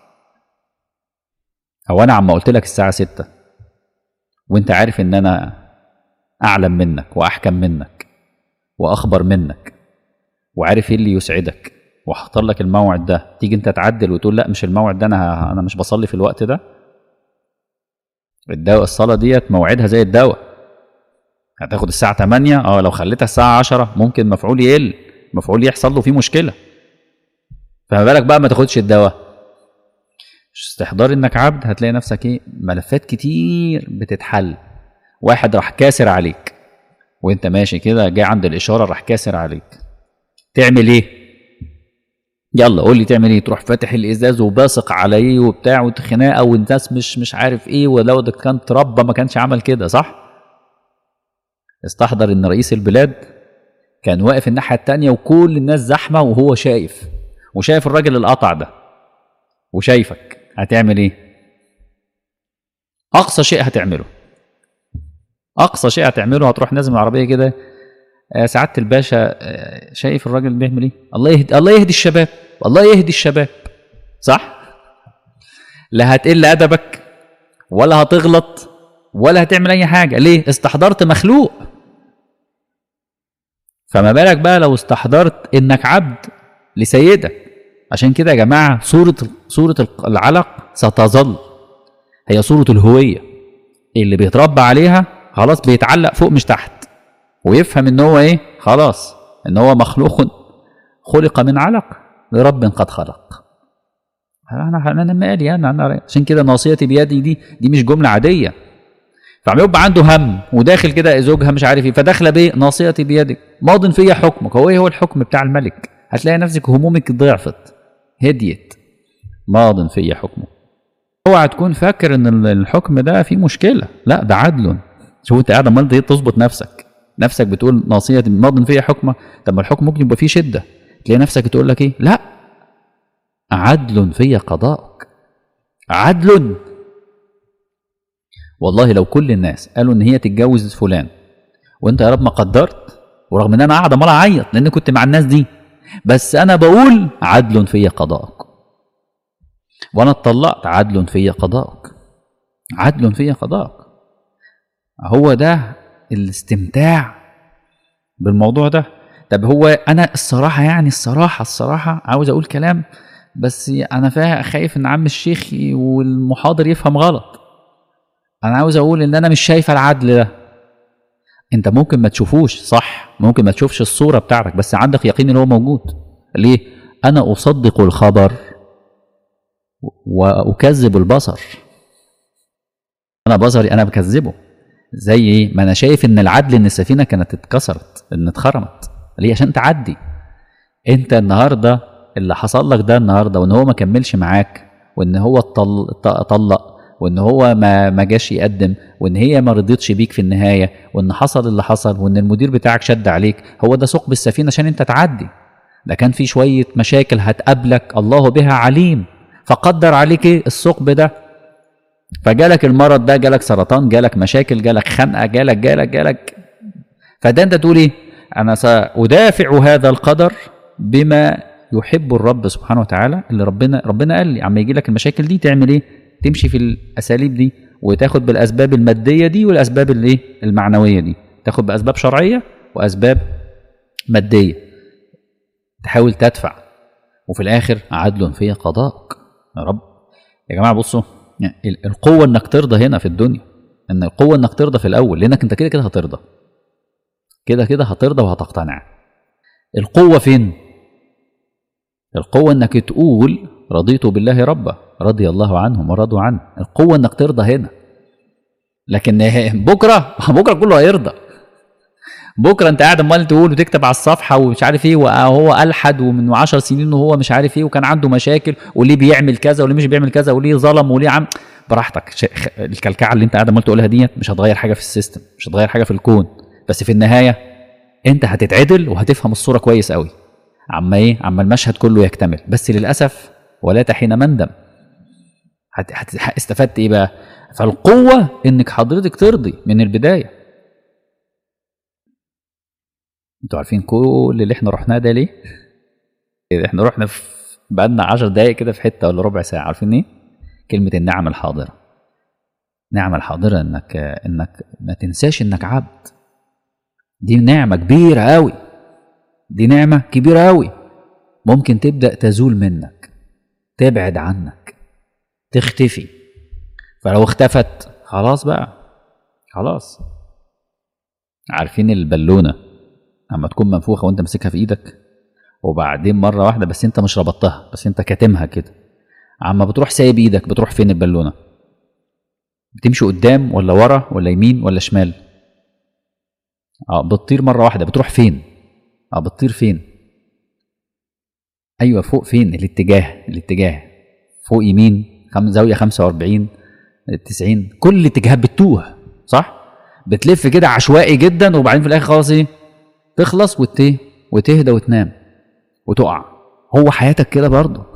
هو انا عم قلت لك الساعه 6 وانت عارف ان انا اعلم منك واحكم منك واخبر منك وعارف ايه اللي يسعدك وهختار لك الموعد ده تيجي انت تعدل وتقول لا مش الموعد ده انا انا مش بصلي في الوقت ده الدواء الصلاه ديت موعدها زي الدواء هتاخد الساعه 8 اه لو خليتها الساعه 10 ممكن مفعول يقل مفعول يحصل له فيه مشكله فما بالك بقى ما تاخدش الدواء استحضار انك عبد هتلاقي نفسك ايه ملفات كتير بتتحل واحد راح كاسر عليك وانت ماشي كده جاي عند الاشاره راح كاسر عليك تعمل ايه يلا قول لي تعمل ايه تروح فاتح الازاز وباصق عليه وبتاع وخناقه والناس مش مش عارف ايه ولو ده كان تربى ما كانش عمل كده صح استحضر ان رئيس البلاد كان واقف الناحيه التانية وكل الناس زحمه وهو شايف وشايف الراجل القطع ده وشايفك هتعمل ايه اقصى شيء هتعمله اقصى شيء هتعمله هتروح نازل من العربيه كده آه، سعاده الباشا آه، شايف الراجل بيعمل ايه الله يهدي الله يهدي الشباب الله يهدي الشباب صح لا هتقل ادبك ولا هتغلط ولا هتعمل اي حاجه ليه استحضرت مخلوق فما بالك بقى لو استحضرت انك عبد لسيدك عشان كده يا جماعه صوره صوره العلق ستظل هي صوره الهويه اللي بيتربى عليها خلاص بيتعلق فوق مش تحت ويفهم ان هو ايه خلاص ان هو مخلوق خلق من علق لرب قد خلق انا انا مالي انا انا عشان كده ناصيتي بيدي دي دي مش جمله عاديه فعم يبقى عنده هم وداخل كده زوجها مش عارف ايه فداخله بايه ناصيتي بيدك ماض فيا حكمك هو ايه هو الحكم بتاع الملك هتلاقي نفسك همومك ضعفت هديت ماض فيا حكمك اوعى تكون فاكر ان الحكم ده فيه مشكله لا ده عدل شوف انت قاعد امال تظبط نفسك نفسك بتقول ناصيه ماض فيا حكمه طب ما الحكم ممكن يبقى فيه شده تلاقي نفسك تقول لك ايه لا عدل في قضاءك عدل والله لو كل الناس قالوا ان هي تتجوز فلان وانت يا رب ما قدرت ورغم ان انا قاعد عمال اعيط لان كنت مع الناس دي بس انا بقول عدل في قضاءك وانا اتطلقت عدل في قضاءك عدل في قضاءك هو ده الاستمتاع بالموضوع ده طب هو انا الصراحه يعني الصراحه الصراحه عاوز اقول كلام بس انا فيها خايف ان عم الشيخ والمحاضر يفهم غلط انا عاوز اقول ان انا مش شايفه العدل ده انت ممكن ما تشوفوش صح ممكن ما تشوفش الصوره بتاعتك بس عندك يقين ان هو موجود ليه انا اصدق الخبر واكذب البصر انا بصري انا بكذبه زي ايه ما انا شايف ان العدل ان السفينه كانت اتكسرت ان اتخرمت ليه عشان تعدي انت النهارده اللي حصل لك ده النهارده وان هو ما كملش معاك وان هو طل... طلق وان هو ما ما جاش يقدم وان هي ما رضيتش بيك في النهايه وان حصل اللي حصل وان المدير بتاعك شد عليك هو ده ثقب السفينه عشان انت تعدي ده كان في شويه مشاكل هتقابلك الله بها عليم فقدر عليك ايه الثقب ده فجالك المرض ده جالك سرطان جالك مشاكل جالك خنقه جالك جالك جالك فده انت تقول ايه انا سادافع هذا القدر بما يحب الرب سبحانه وتعالى اللي ربنا ربنا قال لي عم يجي لك المشاكل دي تعمل ايه تمشي في الاساليب دي وتاخد بالاسباب الماديه دي والاسباب الايه المعنويه دي تاخد باسباب شرعيه واسباب ماديه تحاول تدفع وفي الاخر عدل في قضاءك يا رب يا جماعه بصوا يعني القوه انك ترضى هنا في الدنيا ان القوه انك ترضى في الاول لانك انت كده كده هترضى كده كده هترضى وهتقتنع القوه فين القوه انك تقول رضيت بالله ربا رضي الله عنهم ورضوا عنه القوه انك ترضى هنا لكن بكره بكره كله هيرضى بكره انت قاعد امال تقول وتكتب على الصفحه ومش عارف ايه وهو الحد ومن 10 سنين وهو مش عارف ايه وكان عنده مشاكل وليه بيعمل كذا وليه مش بيعمل كذا وليه ظلم وليه عم براحتك الكلكعه اللي انت قاعد امال تقولها ديت مش هتغير حاجه في السيستم مش هتغير حاجه في الكون بس في النهايه انت هتتعدل وهتفهم الصوره كويس قوي عما ايه عما المشهد كله يكتمل بس للاسف ولا حين مندم هت... هت... استفدت ايه بقى فالقوه انك حضرتك ترضي من البدايه انتوا عارفين كل اللي احنا رحناه ده ليه احنا رحنا في بقالنا 10 دقايق كده في حته ولا ربع ساعه عارفين ايه كلمه النعم الحاضره النعمه الحاضره انك انك ما تنساش انك عبد دي نعمه كبيره قوي دي نعمه كبيره قوي ممكن تبدا تزول منك تبعد عنك تختفي فلو اختفت خلاص بقى خلاص عارفين البالونه اما تكون منفوخه وانت ماسكها في ايدك وبعدين مره واحده بس انت مش ربطتها بس انت كاتمها كده اما بتروح سايب ايدك بتروح فين البالونه بتمشي قدام ولا ورا ولا يمين ولا شمال اه بتطير مره واحده بتروح فين اه بتطير فين ايوه فوق فين الاتجاه الاتجاه فوق يمين خم... زاويه 45 90 كل الاتجاهات بتتوه صح بتلف كده عشوائي جدا وبعدين في الاخر خلاص ايه تخلص وت وتهدى وتنام وتقع هو حياتك كده برضه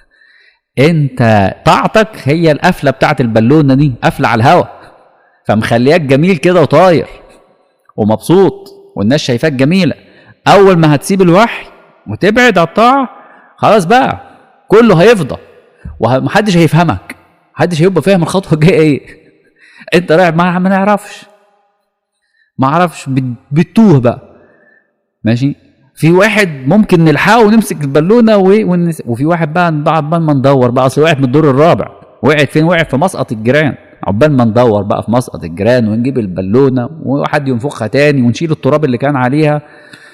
انت طاعتك هي القفله بتاعت البالونه دي قفله على الهوا فمخلياك جميل كده وطاير ومبسوط والناس شايفاك جميله اول ما هتسيب الوحي وتبعد عن الطاعه خلاص بقى كله هيفضى ومحدش هيفهمك محدش هيبقى فاهم الخطوه الجايه ايه انت رايح ما ما نعرفش ما اعرفش بتوه بقى ماشي في واحد ممكن نلحقه ونمسك البالونه ونس... وفي واحد بقى بعد ما ندور بقى اصل وقعت من الدور الرابع وقعت فين وقعت في مسقط الجيران عقبال ما ندور بقى في مسقط الجيران ونجيب البالونه وحد ينفخها تاني ونشيل التراب اللي كان عليها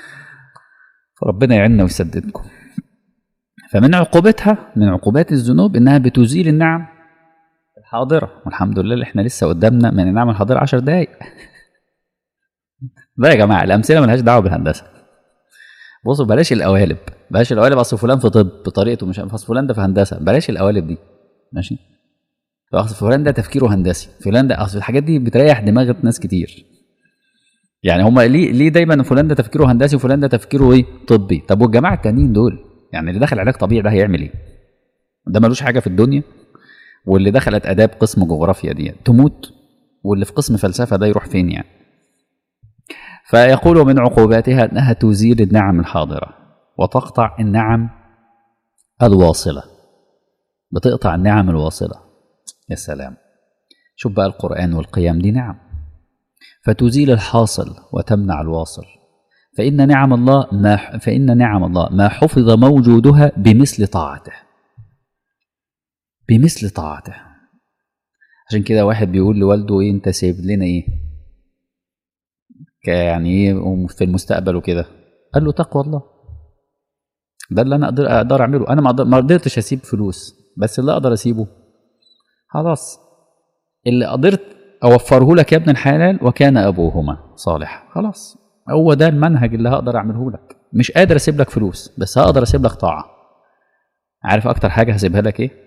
فربنا يعيننا ويسددكم فمن عقوبتها من عقوبات الذنوب انها بتزيل النعم الحاضره والحمد لله اللي احنا لسه قدامنا من النعم الحاضره 10 دقائق بقى يا جماعه الامثله ملهاش دعوه بالهندسه بصوا بلاش القوالب بلاش القوالب اصل فلان في طب بطريقته مش اصل فلان ده في هندسه بلاش القوالب دي ماشي اصل فلان ده تفكيره هندسي فلان ده اصل الحاجات دي بتريح دماغ ناس كتير يعني هما ليه ليه دايما فلان ده تفكيره هندسي وفلان ده تفكيره ايه طبي طب والجماعه التانيين دول يعني اللي دخل علاج طبيعي ده هيعمل ايه ده ملوش حاجه في الدنيا واللي دخلت اداب قسم جغرافيا دي تموت واللي في قسم فلسفه ده يروح فين يعني فيقول من عقوباتها انها تزيل النعم الحاضره وتقطع النعم الواصله بتقطع النعم الواصله يا سلام شوف بقى القران والقيام دي نعم فتزيل الحاصل وتمنع الواصل فإن نعم الله ما فإن نعم الله ما حفظ موجودها بمثل طاعته بمثل طاعته عشان كده واحد بيقول لوالده ايه انت سايب لنا ايه يعني ايه في المستقبل وكده قال له تقوى الله ده اللي انا اقدر اقدر اعمله انا ما قدرتش اسيب فلوس بس اللي اقدر اسيبه خلاص اللي قدرت اوفره لك يا ابن الحلال وكان ابوهما صالح خلاص هو ده المنهج اللي هقدر اعمله لك مش قادر اسيب لك فلوس بس هقدر اسيب لك طاعه عارف اكتر حاجه هسيبها لك ايه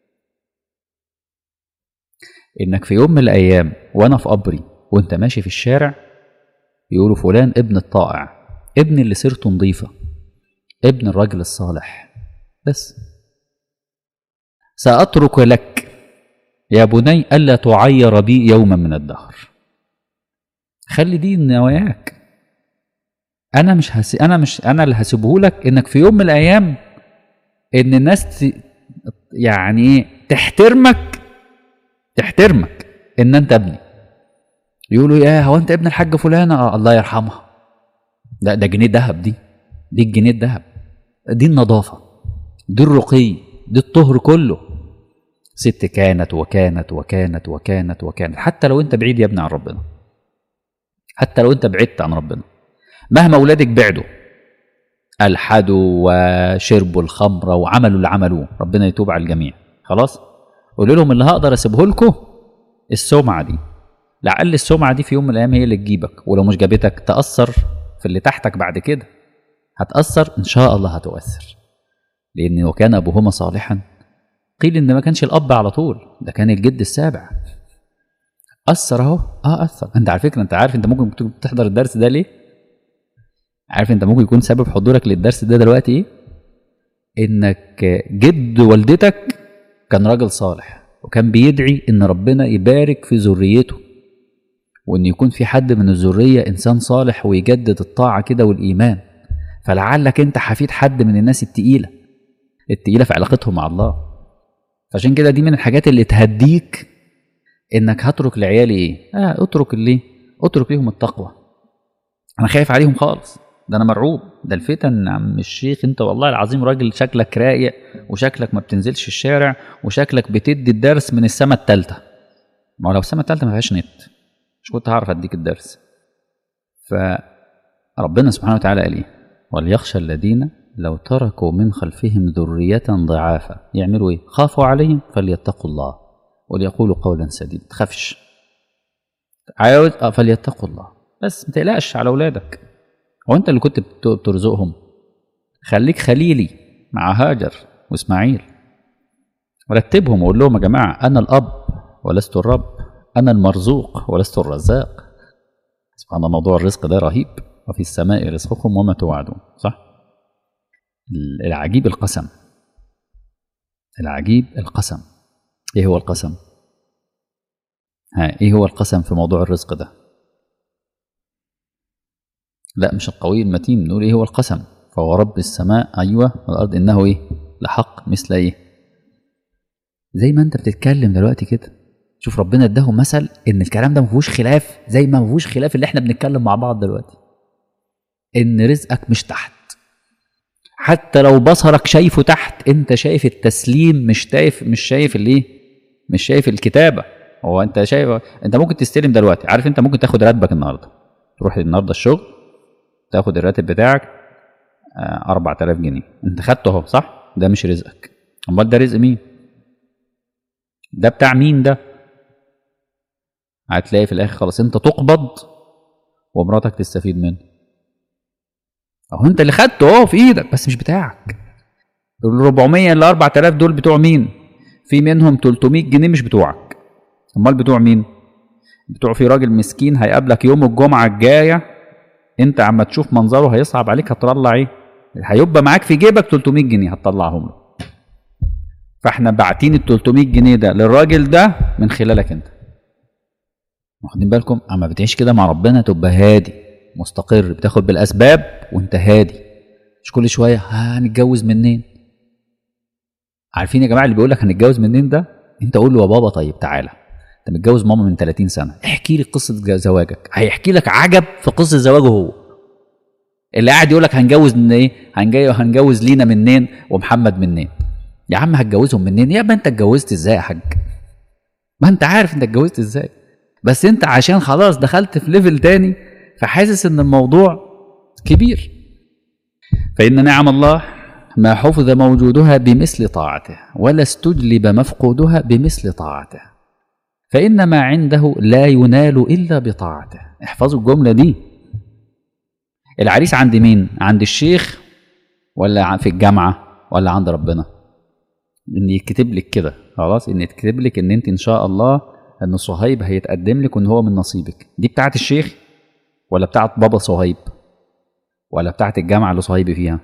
انك في يوم من الايام وانا في قبري وانت ماشي في الشارع يقولوا فلان ابن الطائع ابن اللي سيرته نظيفه ابن الرجل الصالح بس ساترك لك يا بني الا تعير بي يوما من الدهر خلي دي نواياك انا مش هسي... انا مش انا اللي هسيبه لك انك في يوم من الايام ان الناس ت... يعني ايه تحترمك تحترمك ان انت ابني يقولوا يا هو انت ابن الحاج فلانه اه الله يرحمها لا ده جنيه ذهب دي دي الجنيه الذهب دي النظافه دي الرقي دي الطهر كله ست كانت وكانت وكانت وكانت وكانت حتى لو انت بعيد يا ابني عن ربنا حتى لو انت بعدت عن ربنا مهما اولادك بعدوا الحدوا وشربوا الخمره وعملوا اللي عملوه ربنا يتوب على الجميع خلاص قولوا لهم اللي هقدر اسيبه لكم السمعه دي لعل السمعه دي في يوم من الايام هي اللي تجيبك ولو مش جابتك تاثر في اللي تحتك بعد كده هتاثر ان شاء الله هتؤثر لان وكان ابوهما صالحا قيل ان ما كانش الاب على طول ده كان الجد السابع اثر اهو اه اثر انت على فكره انت عارف انت ممكن تحضر الدرس ده ليه عارف انت ممكن يكون سبب حضورك للدرس ده دلوقتي ايه انك جد والدتك كان راجل صالح وكان بيدعي ان ربنا يبارك في ذريته وان يكون في حد من الذريه انسان صالح ويجدد الطاعه كده والايمان فلعلك انت حفيد حد من الناس التقيله التقيله في علاقتهم مع الله فعشان كده دي من الحاجات اللي تهديك انك هترك لعيالي ايه اه اترك ليه اترك ليهم التقوى انا خايف عليهم خالص ده انا مرعوب ده الفتن عم الشيخ انت والله العظيم راجل شكلك رايق وشكلك ما بتنزلش الشارع وشكلك بتدي الدرس من السماء الثالثه ما هو لو السماء الثالثه ما فيهاش نت مش كنت هعرف اديك الدرس فربنا سبحانه وتعالى قال ايه وليخشى الذين لو تركوا من خلفهم ذرية ضعافا يعملوا ايه خافوا عليهم فليتقوا الله وليقولوا قولا سديدا تخافش عاوز فليتقوا الله بس ما تقلقش على اولادك هو انت اللي كنت بترزقهم خليك خليلي مع هاجر واسماعيل رتبهم وقول لهم يا جماعه انا الاب ولست الرب انا المرزوق ولست الرزاق سبحان الله موضوع الرزق ده رهيب وفي السماء رزقكم وما توعدون صح العجيب القسم العجيب القسم ايه هو القسم ها ايه هو القسم في موضوع الرزق ده لا مش القوي المتين نقول ايه هو القسم فهو رب السماء ايوه والارض انه ايه لحق مثل ايه زي ما انت بتتكلم دلوقتي كده شوف ربنا اداهم مثل ان الكلام ده ما فيهوش خلاف زي ما ما فيهوش خلاف اللي احنا بنتكلم مع بعض دلوقتي ان رزقك مش تحت حتى لو بصرك شايفه تحت انت شايف التسليم مش شايف مش شايف الايه مش شايف الكتابه هو انت شايف انت ممكن تستلم دلوقتي عارف انت ممكن تاخد راتبك النهارده تروح النهارده الشغل تاخد الراتب بتاعك 4000 جنيه انت خدته اهو صح ده مش رزقك امال ده رزق مين ده بتاع مين ده هتلاقي في الاخر خلاص انت تقبض ومراتك تستفيد منه اهو انت اللي خدته اهو في ايدك بس مش بتاعك ال 400 ل 4000 دول بتوع مين في منهم 300 جنيه مش بتوعك امال بتوع مين بتوع في راجل مسكين هيقابلك يوم الجمعه الجايه انت عما تشوف منظره هيصعب عليك هتطلع ايه هيبقى معاك في جيبك 300 جنيه هتطلعهم له فاحنا باعتين ال 300 جنيه ده للراجل ده من خلالك انت واخدين بالكم اما بتعيش كده مع ربنا تبقى هادي مستقر بتاخد بالاسباب وانت هادي مش كل شويه هنتجوز منين عارفين يا جماعه اللي بيقول لك هنتجوز منين ده انت قول له يا بابا طيب تعالى انت متجوز ماما من 30 سنه احكي لي قصه زواجك هيحكي لك عجب في قصه زواجه هو اللي قاعد يقول لك هنجوز من ايه هنجي هنجوز لينا منين ومحمد منين يا عم هتجوزهم منين يا ما انت اتجوزت ازاي يا حاج ما انت عارف انت اتجوزت ازاي بس انت عشان خلاص دخلت في ليفل تاني فحاسس ان الموضوع كبير فان نعم الله ما حفظ موجودها بمثل طاعته ولا استجلب مفقودها بمثل طاعته فإن ما عنده لا ينال إلا بطاعته احفظوا الجملة دي العريس عند مين؟ عند الشيخ ولا في الجامعة ولا عند ربنا؟ ان يتكتب لك كده خلاص ان يتكتب لك ان انت ان شاء الله ان صهيب هيتقدم لك وان هو من نصيبك دي بتاعت الشيخ ولا بتاعت بابا صهيب ولا بتاعت الجامعه اللي صهيب فيها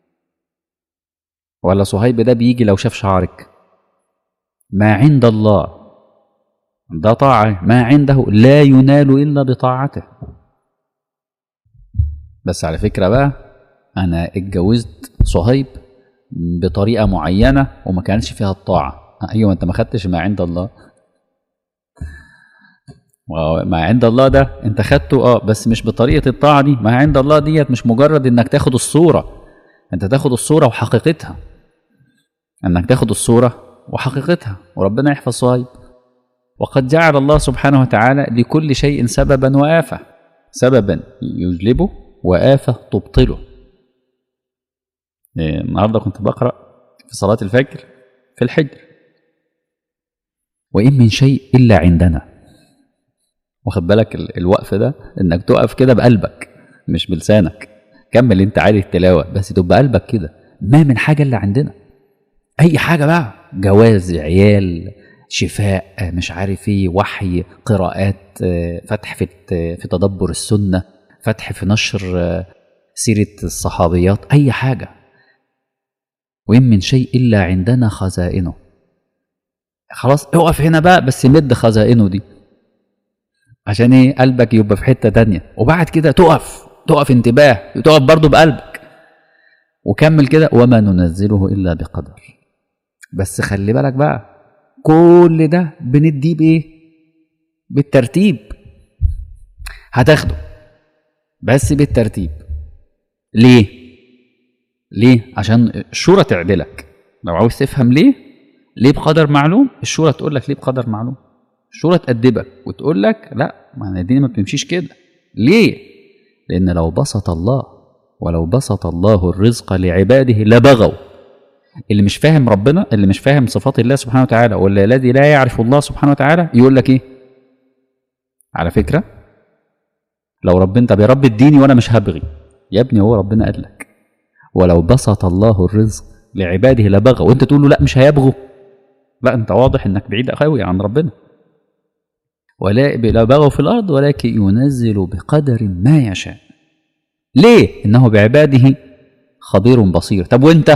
ولا صهيب ده بيجي لو شاف شعرك ما عند الله ده طاعة ما عنده لا ينال إلا بطاعته بس على فكرة بقى أنا اتجوزت صهيب بطريقة معينة وما كانش فيها الطاعة أيوة أنت ما خدتش ما عند الله ما عند الله ده أنت خدته أه بس مش بطريقة الطاعة دي ما عند الله ديت مش مجرد إنك تاخد الصورة أنت تاخد الصورة وحقيقتها انك تاخد الصوره وحقيقتها وربنا يحفظ صهيب وقد جعل الله سبحانه وتعالى لكل شيء سببا وآفة سببا يجلبه وآفة تبطله النهارده كنت بقرأ في صلاة الفجر في الحجر وإن من شيء إلا عندنا واخد بالك الوقف ده إنك تقف كده بقلبك مش بلسانك كمل انت عادي التلاوة بس تبقى قلبك كده ما من حاجة إلا عندنا اي حاجه بقى جواز عيال شفاء مش عارف ايه وحي قراءات فتح في في تدبر السنه فتح في نشر سيره الصحابيات اي حاجه وان من شيء الا عندنا خزائنه خلاص اقف هنا بقى بس مد خزائنه دي عشان ايه قلبك يبقى في حته تانية وبعد كده تقف تقف انتباه تقف برضه بقلبك وكمل كده وما ننزله الا بقدر بس خلي بالك بقى كل ده بنديه بايه بالترتيب هتاخده بس بالترتيب ليه ليه عشان الشورى تعدلك لو عاوز تفهم ليه ليه بقدر معلوم الشورى تقول لك ليه بقدر معلوم الشورى تأدبك وتقول لك لا ما الدنيا ما بتمشيش كده ليه لان لو بسط الله ولو بسط الله الرزق لعباده لبغوا اللي مش فاهم ربنا اللي مش فاهم صفات الله سبحانه وتعالى ولا الذي لا يعرف الله سبحانه وتعالى يقول لك ايه على فكره لو ربنا طب يا رب اديني وانا مش هبغي يا ابني هو ربنا قال لك ولو بسط الله الرزق لعباده لبغوا وانت تقول له لا مش هيبغوا لا انت واضح انك بعيد قوي عن ربنا ولا بغوا في الارض ولكن ينزل بقدر ما يشاء ليه انه بعباده خبير بصير طب وانت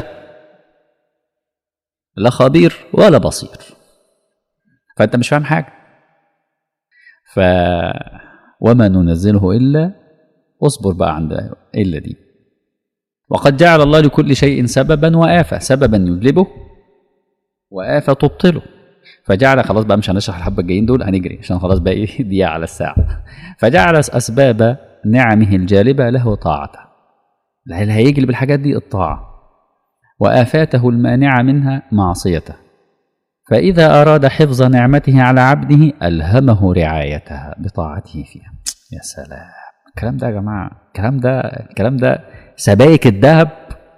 لا خبير ولا بصير فانت مش فاهم حاجه ف وما ننزله الا اصبر بقى عند الا دي وقد جعل الله لكل شيء سببا وآفة سببا يجلبه وآفة تبطله فجعل خلاص بقى مش هنشرح الحبة الجايين دول هنجري عشان خلاص بقى ايه دقيقة على الساعة فجعل أسباب نعمه الجالبة له طاعته اللي هيجلب الحاجات دي الطاعة وآفاته المانعة منها معصيته فإذا أراد حفظ نعمته على عبده ألهمه رعايتها بطاعته فيها يا سلام الكلام ده يا جماعة الكلام ده الكلام ده سبايك الذهب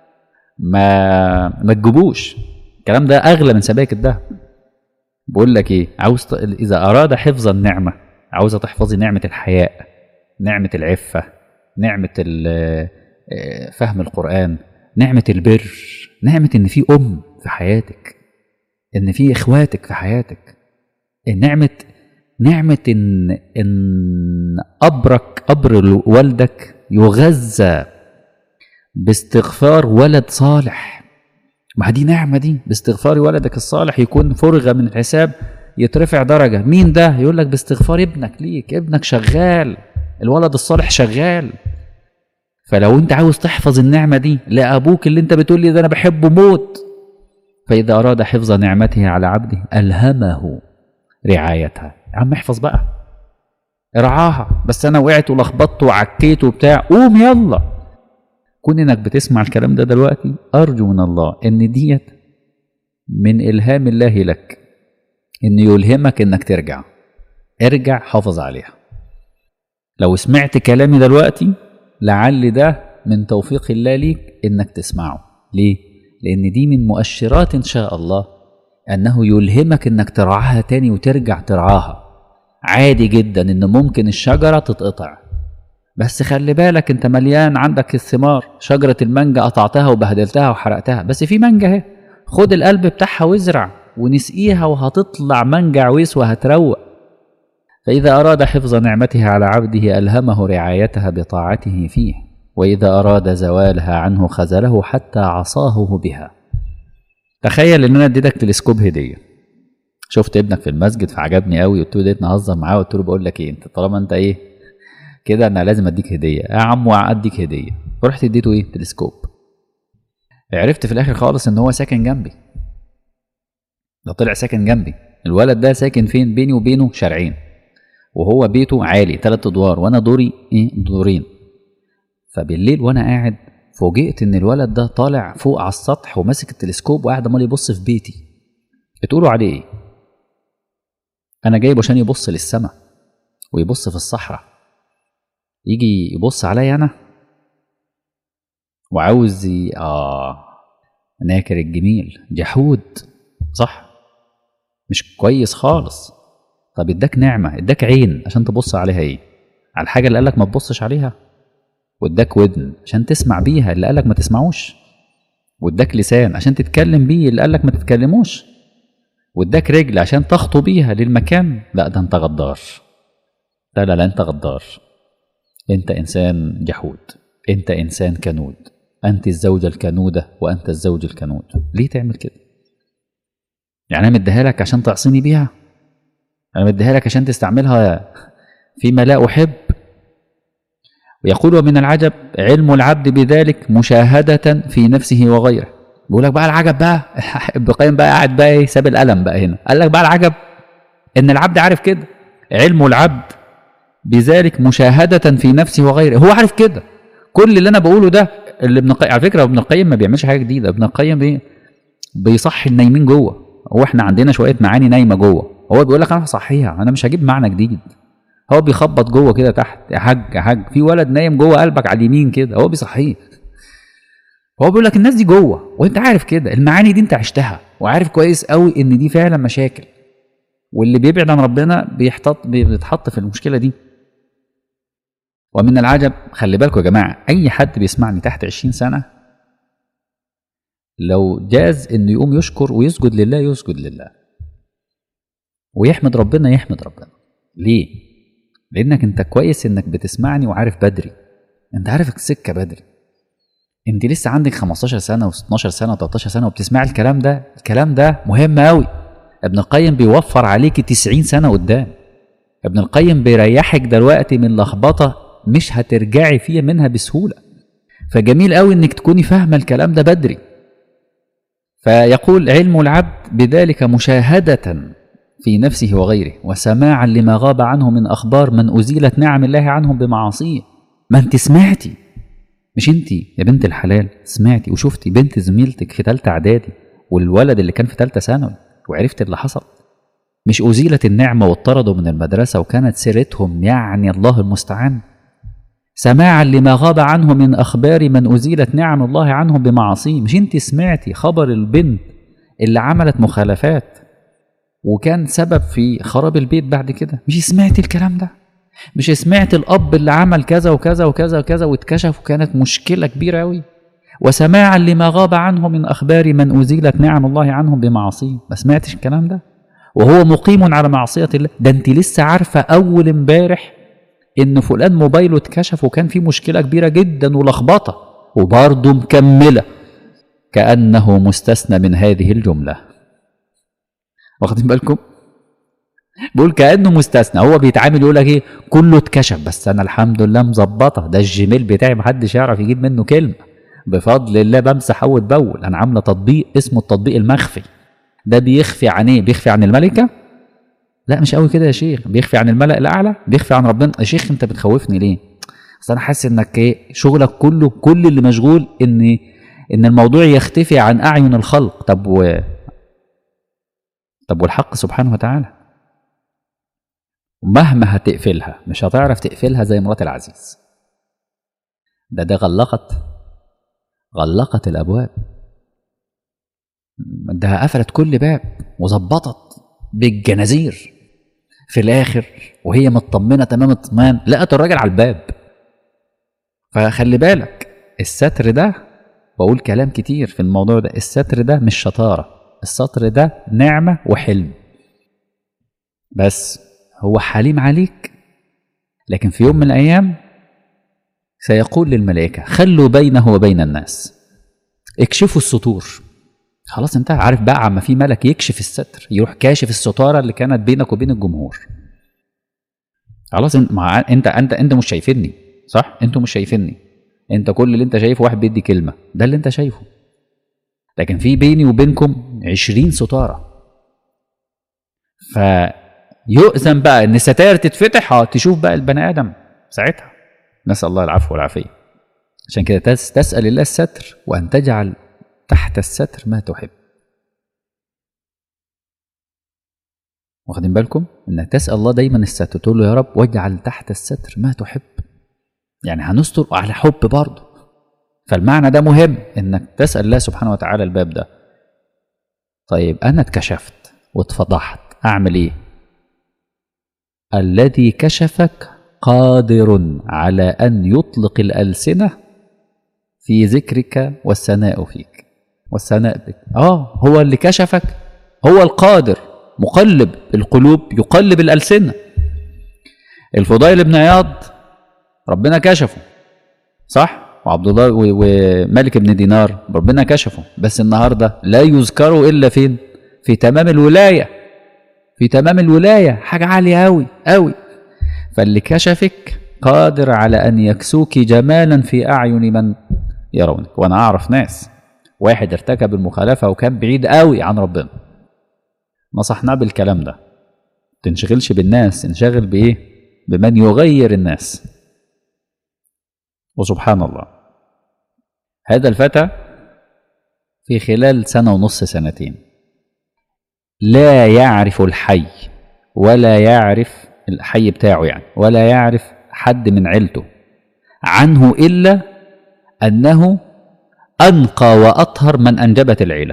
ما ما تجيبوش الكلام ده أغلى من سبايك الذهب بقول لك إيه عاوز ت... إذا أراد حفظ النعمة عاوزة تحفظي نعمة الحياء نعمة العفة نعمة فهم القرآن نعمة البر نعمة إن في أم في حياتك إن في إخواتك في حياتك نعمة نعمة إن إن أبرك أبر والدك يغذى باستغفار ولد صالح ما دي نعمة دي باستغفار ولدك الصالح يكون فرغ من الحساب يترفع درجة مين ده يقول لك باستغفار ابنك ليك ابنك شغال الولد الصالح شغال فلو انت عاوز تحفظ النعمة دي لأبوك اللي انت بتقول لي ده أنا بحبه موت فإذا أراد حفظ نعمته على عبده ألهمه رعايتها يا عم احفظ بقى ارعاها بس أنا وقعت ولخبطت وعكيت وبتاع قوم يلا كون انك بتسمع الكلام ده دلوقتي أرجو من الله إن ديت من إلهام الله لك إن يلهمك إنك ترجع ارجع حافظ عليها لو سمعت كلامي دلوقتي لعل ده من توفيق الله ليك انك تسمعه ليه لان دي من مؤشرات ان شاء الله انه يلهمك انك ترعاها تاني وترجع ترعاها عادي جدا ان ممكن الشجره تتقطع بس خلي بالك انت مليان عندك الثمار شجره المانجا قطعتها وبهدلتها وحرقتها بس في مانجا اهي خد القلب بتاعها وازرع ونسقيها وهتطلع منجع عويس وهتروق فإذا أراد حفظ نعمته على عبده ألهمه رعايتها بطاعته فيه وإذا أراد زوالها عنه خذله حتى عصاه بها تخيل إن أنا اديتك تلسكوب هدية شفت ابنك في المسجد فعجبني قوي قلت له ديت نهزر معاه قلت له بقول لك ايه انت طالما انت ايه كده انا لازم اديك هديه يا عم اديك هديه فرحت اديته ايه تلسكوب عرفت في الاخر خالص ان هو ساكن جنبي ده طلع ساكن جنبي الولد ده ساكن فين بيني وبينه شارعين وهو بيته عالي ثلاث ادوار وانا دوري ايه دورين فبالليل وانا قاعد فوجئت ان الولد ده طالع فوق على السطح وماسك التلسكوب وقاعد عمال يبص في بيتي بتقولوا عليه ايه انا جايبه عشان يبص للسماء ويبص في الصحراء يجي يبص عليا انا وعاوز ي... اه ناكر الجميل جحود صح مش كويس خالص طب اداك نعمه اداك عين عشان تبص عليها ايه على الحاجه اللي قالك ما تبصش عليها واداك ودن عشان تسمع بيها اللي قالك ما تسمعوش واداك لسان عشان تتكلم بيه اللي قالك ما تتكلموش واداك رجل عشان تخطو بيها للمكان لا ده انت غدار لا لا لا انت غدار انت انسان جحود انت انسان كنود انت الزوجة الكنودة وانت الزوج الكنود ليه تعمل كده يعني انا مديها لك عشان تعصيني بيها انا مديها لك عشان تستعملها فيما لا احب ويقول ومن العجب علم العبد بذلك مشاهدة في نفسه وغيره بيقول لك بقى العجب بقى ابن القيم بقى قاعد بقى ايه ساب القلم بقى هنا قال لك بقى العجب ان العبد عارف كده علم العبد بذلك مشاهدة في نفسه وغيره هو عارف كده كل اللي انا بقوله ده اللي ابن القيم على فكره ابن القيم ما بيعملش حاجه جديده ابن القيم ايه بيصحي النايمين جوه هو احنا عندنا شويه معاني نايمه جوه هو بيقول لك انا هصحيها انا مش هجيب معنى جديد هو بيخبط جوه كده تحت يا حاج يا حاج في ولد نايم جوه قلبك على اليمين كده هو بيصحيه هو بيقول لك الناس دي جوه وانت عارف كده المعاني دي انت عشتها وعارف كويس قوي ان دي فعلا مشاكل واللي بيبعد عن ربنا بيحتط بيتحط في المشكله دي ومن العجب خلي بالكم يا جماعه اي حد بيسمعني تحت 20 سنه لو جاز انه يقوم يشكر ويسجد لله يسجد لله ويحمد ربنا يحمد ربنا ليه لانك انت كويس انك بتسمعني وعارف بدري انت عارف السكه بدري انت لسه عندك 15 سنه و12 سنه و13 سنه وبتسمع الكلام ده الكلام ده مهم قوي ابن القيم بيوفر عليك 90 سنه قدام ابن القيم بيريحك دلوقتي من لخبطه مش هترجعي فيها منها بسهوله فجميل قوي انك تكوني فاهمه الكلام ده بدري فيقول علم العبد بذلك مشاهده في نفسه وغيره وسماعا لما غاب عنه من اخبار من ازيلت نعم الله عنهم بمعاصيه ما انت سمعتي مش انت يا بنت الحلال سمعتي وشفتي بنت زميلتك في ثالثه اعدادي والولد اللي كان في ثالثه ثانوي وعرفت اللي حصل مش أزيلت النعمة واطردوا من المدرسة وكانت سيرتهم يعني الله المستعان سماعا لما غاب عنه من أخبار من أزيلت نعم الله عنهم بمعاصيه مش انت سمعتي خبر البنت اللي عملت مخالفات وكان سبب في خراب البيت بعد كده مش سمعتي الكلام ده مش سمعت الأب اللي عمل كذا وكذا وكذا وكذا واتكشف وكانت مشكلة كبيرة أوي وسماعا لما غاب عنه من أخبار من أزيلت نعم الله عنهم بمعاصيه ما سمعتش الكلام ده وهو مقيم على معصية الله ده انت لسه عارفة أول امبارح إن فلان موبايله اتكشف وكان فيه مشكلة كبيرة جدا ولخبطة وبرضه مكملة كأنه مستثنى من هذه الجملة واخدين بالكم؟ بقول كأنه مستثنى هو بيتعامل يقول لك ايه كله اتكشف بس انا الحمد لله مظبطه ده الجيميل بتاعي محدش يعرف يجيب منه كلمه بفضل الله بمسح اول باول انا عامله تطبيق اسمه التطبيق المخفي ده بيخفي عن ايه بيخفي عن الملكه لا مش قوي كده يا شيخ بيخفي عن الملأ الاعلى بيخفي عن ربنا يا شيخ انت بتخوفني ليه اصل انا حاسس انك ايه شغلك كله كل اللي مشغول ان ان الموضوع يختفي عن اعين الخلق طب و طب والحق سبحانه وتعالى مهما هتقفلها مش هتعرف تقفلها زي مرات العزيز ده ده غلقت غلقت الابواب ده قفلت كل باب وظبطت بالجنازير في الاخر وهي مطمنه تمام اطمئنان لقت الراجل على الباب فخلي بالك الستر ده بقول كلام كتير في الموضوع ده الستر ده مش شطارة الستر ده نعمة وحلم بس هو حليم عليك لكن في يوم من الأيام سيقول للملائكة خلوا بينه وبين الناس اكشفوا السطور خلاص انت عارف بقى عما في ملك يكشف الستر يروح كاشف الستارة اللي كانت بينك وبين الجمهور خلاص انت مع انت انت انت مش شايفني صح انتوا مش شايفني انت كل اللي انت شايفه واحد بيدي كلمة ده اللي انت شايفه لكن في بيني وبينكم عشرين ستارة فيؤذن بقى ان الستائر تتفتح اه تشوف بقى البني ادم ساعتها نسأل الله العفو والعافية عشان كده تس تسأل الله الستر وأن تجعل تحت الستر ما تحب واخدين بالكم انك تسأل الله دايما الستر تقول له يا رب واجعل تحت الستر ما تحب يعني هنستر على حب برضه فالمعنى ده مهم انك تسأل الله سبحانه وتعالى الباب ده طيب انا اتكشفت واتفضحت اعمل ايه الذي كشفك قادر على ان يطلق الالسنه في ذكرك والثناء فيك والثناء بك اه هو اللي كشفك هو القادر مقلب القلوب يقلب الالسنه الفضيل بن عياض ربنا كشفه صح وعبد الله ومالك بن دينار ربنا كشفه بس النهارده لا يذكر الا فين في تمام الولايه في تمام الولايه حاجه عاليه قوي قوي فاللي كشفك قادر على ان يكسوك جمالا في اعين من يرونك وانا اعرف ناس واحد ارتكب المخالفه وكان بعيد قوي عن ربنا نصحناه بالكلام ده تنشغلش بالناس انشغل بايه بمن يغير الناس وسبحان الله هذا الفتى في خلال سنه ونص سنتين لا يعرف الحي ولا يعرف الحي بتاعه يعني ولا يعرف حد من عيلته عنه الا انه انقى واطهر من انجبت العيله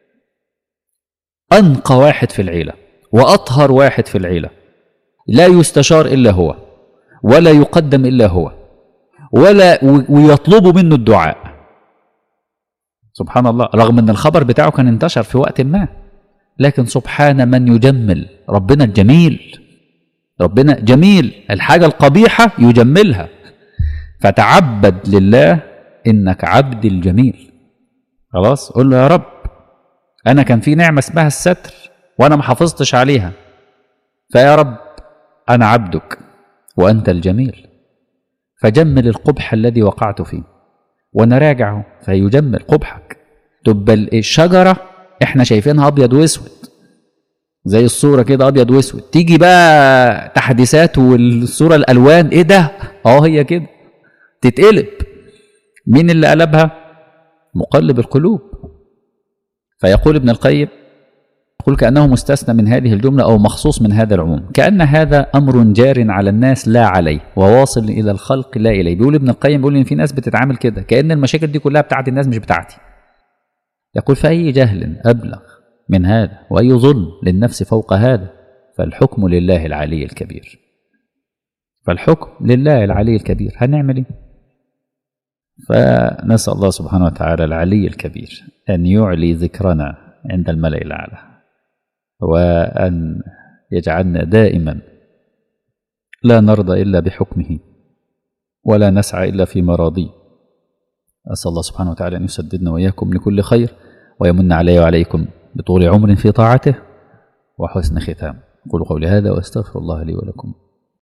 انقى واحد في العيله واطهر واحد في العيله لا يستشار الا هو ولا يقدم الا هو ولا ويطلب منه الدعاء سبحان الله رغم ان الخبر بتاعه كان انتشر في وقت ما لكن سبحان من يجمل ربنا الجميل ربنا جميل الحاجة القبيحة يجملها فتعبد لله إنك عبد الجميل خلاص قول له يا رب أنا كان في نعمة اسمها الستر وأنا ما حافظتش عليها فيا رب أنا عبدك وأنت الجميل فجمل القبح الذي وقعت فيه وأنا راجعه فيجمل قبحك تبقى الشجرة احنا شايفينها أبيض وأسود زي الصوره كده ابيض واسود تيجي بقى تحديثات والصوره الالوان ايه ده اه هي كده تتقلب مين اللي قلبها مقلب القلوب فيقول ابن القيم يقول كانه مستثنى من هذه الجمله او مخصوص من هذا العموم كان هذا امر جار على الناس لا عليه وواصل الى الخلق لا اليه بيقول ابن القيم بيقول ان في ناس بتتعامل كده كان المشاكل دي كلها بتاعت الناس مش بتاعتي يقول فاي جهل ابلغ من هذا واي ظلم للنفس فوق هذا فالحكم لله العلي الكبير فالحكم لله العلي الكبير هنعمل ايه فنسال الله سبحانه وتعالى العلي الكبير ان يعلي ذكرنا عند الملا الاعلى وان يجعلنا دائما لا نرضى الا بحكمه ولا نسعى الا في مراضيه اسال الله سبحانه وتعالى ان يسددنا واياكم لكل خير ويمن علي وعليكم بطول عمر في طاعته وحسن ختام أقول قولي هذا وأستغفر الله لي ولكم